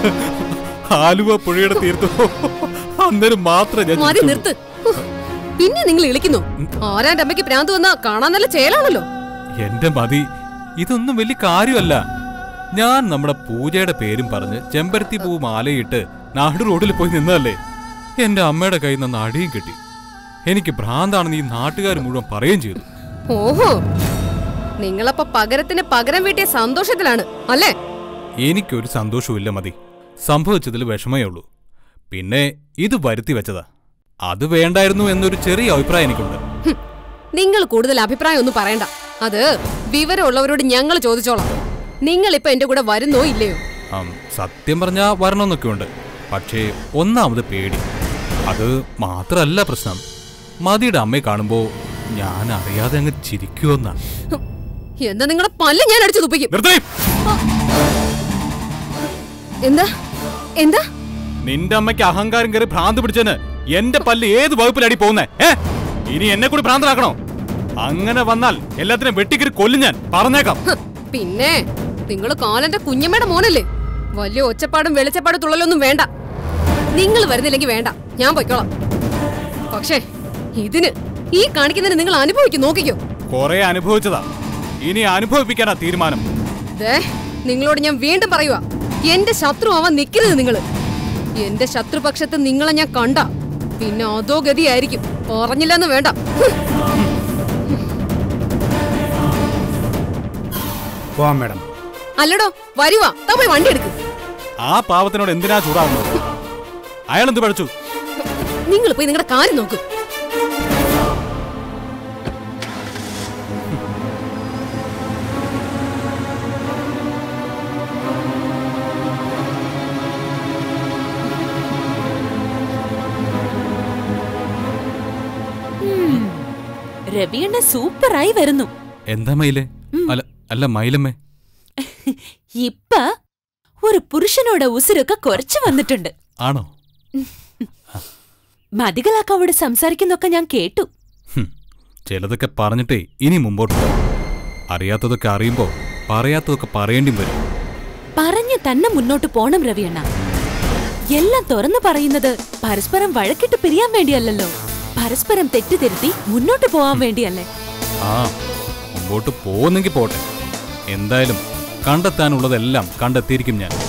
ആലുവ പുഴയുടെ തീർത്തു അന്നേരം മാത്രമേ ഞാൻ മതി ചിരിച്ചുള്ളൂ. നിർത്ത് ഹ്, പിന്നെ നിങ്ങൾ ഇളിക്കുന്നു ആരാന്റെ അമ്മയ്ക്ക് ഭ്രാന്ത് വന്നാ കാണാൻ നല്ല ചേലാണല്ലോ എന്റെ മതി ഇതൊന്നും വലിയ കാര്യമല്ല ഞാൻ നമ്മുടെ പൂജയുടെ പേരും പറഞ്ഞ് ചെമ്പരത്തി പൂ മാലയിട്ട് നാട് റോഡിൽ പോയി നിന്നതല്ലേ എന്റെ അമ്മയുടെ കയ്യിൽ നിന്ന് അടിയും കിട്ടി എനിക്ക് ഭ്രാന്താണെന്ന് ഈ നാട്ടുകാർ മുഴുവൻ പറയുകയും ചെയ്തു ഓഹോ നിങ്ങളപ്പോ പകരത്തിന് പകരം വീട്ടിയ സന്തോഷത്തിലാണ് അല്ലേ എനിക്കൊരു സന്തോഷവുമില്ല മതി സംഭവിച്ചതിൽ വിഷമേ ഉള്ളൂ പിന്നെ ഇത് വരുത്തി വെച്ചതാ അത് വേണ്ടായിരുന്നു എന്നൊരു ചെറിയ അഭിപ്രായം എനിക്കുണ്ട് നിങ്ങൾ കൂടുതൽ അഭിപ്രായം ഒന്നും പറയണ്ട അത് വിവരമുള്ളവരോട് ഞങ്ങൾ ചോദിച്ചോളാം നിങ്ങൾ ഇപ്പൊ എന്റെ കൂടെ വരുന്നോ ഇല്ലയോ ആം, സത്യം പറഞ്ഞാ വരണമെന്നൊക്കെ ഉണ്ട് പക്ഷേ ഒന്നാമത് പേടി അത് മാത്രല്ല പ്രശ്നം മതിയുടെ അമ്മയെ കാണുമ്പോ ഞാൻ അറിയാതെ അങ്ങ് ചിരിക്കുമെന്നാണ് എന്താ നിങ്ങളുടെ പല്ല് ഞാൻ അടിച്ചു തുപ്പിക്കും നിർത്തേ എന്താ എന്താ നിന്റെ അമ്മയ്ക്ക് അഹങ്കാരം കയറി ഭ്രാന്ത് പിടിച്ചതിന് എന്റെ പല്ല് ഏത് വകുപ്പിലടി പോകുന്നേ ഏ ഇനി എന്നെ കൂടി ഭ്രാന്തരാക്കണോ അങ്ങനെ വന്നാൽ എല്ലാത്തിനും വെട്ടിക്കറി കൊല്ലും ഞാൻ പറഞ്ഞേക്കാം ഹ്, പിന്നെ നിങ്ങൾ കാലന്റെ കുഞ്ഞമ്മയുടെ മോനല്ലേ വലിയ ഒച്ചപ്പാടും വെളിച്ചപ്പാടും തുള്ളലൊന്നും വേണ്ട നിങ്ങൾ വരുന്നില്ലെങ്കിൽ വേണ്ട ഞാൻ പൊയ്ക്കോളാം പക്ഷേ ഇതിന് ഈ കാണിക്കുന്നതിന് നിങ്ങൾ അനുഭവിക്കും നോക്കിക്കോ കൊറേ അനുഭവിച്ചതാ ഇനി അനുഭവിപ്പിക്കാനാ തീരുമാനം ദേ നിങ്ങളോട് ഞാൻ വീണ്ടും പറയുക എന്റെ ശത്രു ആവാൻ നിൽക്കരുത് നിങ്ങള് എന്റെ ശത്രുപക്ഷത്ത് നിങ്ങളെ ഞാൻ കണ്ട പിന്നെ അതോ ഗതിയായിരിക്കും പറഞ്ഞില്ലെന്ന് വേണ്ട ഹ്. പോവാം മേഡം അല്ലടോ വരുവാ താ പോയി വണ്ടി എടുക്ക് ആ പാവത്തിനോട് എന്തിനാ ചൂടാവുന്നത് അയാൾ എന്ത് പഠിച്ചു നിങ്ങൾ പോയി നിങ്ങളുടെ കാര്യം നോക്ക് രവിയണ്ണ സൂപ്പറായി വരുന്നു എന്താ മയിലേ അല്ല അല്ല മയിലമ്മേ ഇപ്പ ഒരു പുരുഷനോട് ഉസിരൊക്കെ കുറച്ചു വന്നിട്ടുണ്ട് ആണോ മതികളാക്കവോട് സംസാരിക്കുന്നൊക്കെ ഞാൻ കേട്ടു ഹും, ചിലതൊക്കെ പറഞ്ഞിട്ടേ ഇനി മുമ്പോട്ട് പോ. അറിയാത്തതൊക്കെ അറിയുമ്പോ പറയാത്തതൊക്കെ പറയേണ്ടി വരും പറഞ്ഞു തന്നെ മുന്നോട്ട് പോണം രവിയണ്ണ എല്ലാം തുറന്നു പറയുന്നത് പരസ്പരം വഴക്കിട്ട് പിരിയാൻ വേണ്ടിയല്ലല്ലോ പരസ്പരം തെറ്റിതിരുത്തി മുന്നോട്ട് പോവാൻ വേണ്ടിയല്ലേ ആ മുമ്പോട്ട് പോകുന്നെങ്കിൽ പോട്ടെ എന്തായാലും കണ്ടെത്താനുള്ളതെല്ലാം കണ്ടെത്തിയിരിക്കും ഞാൻ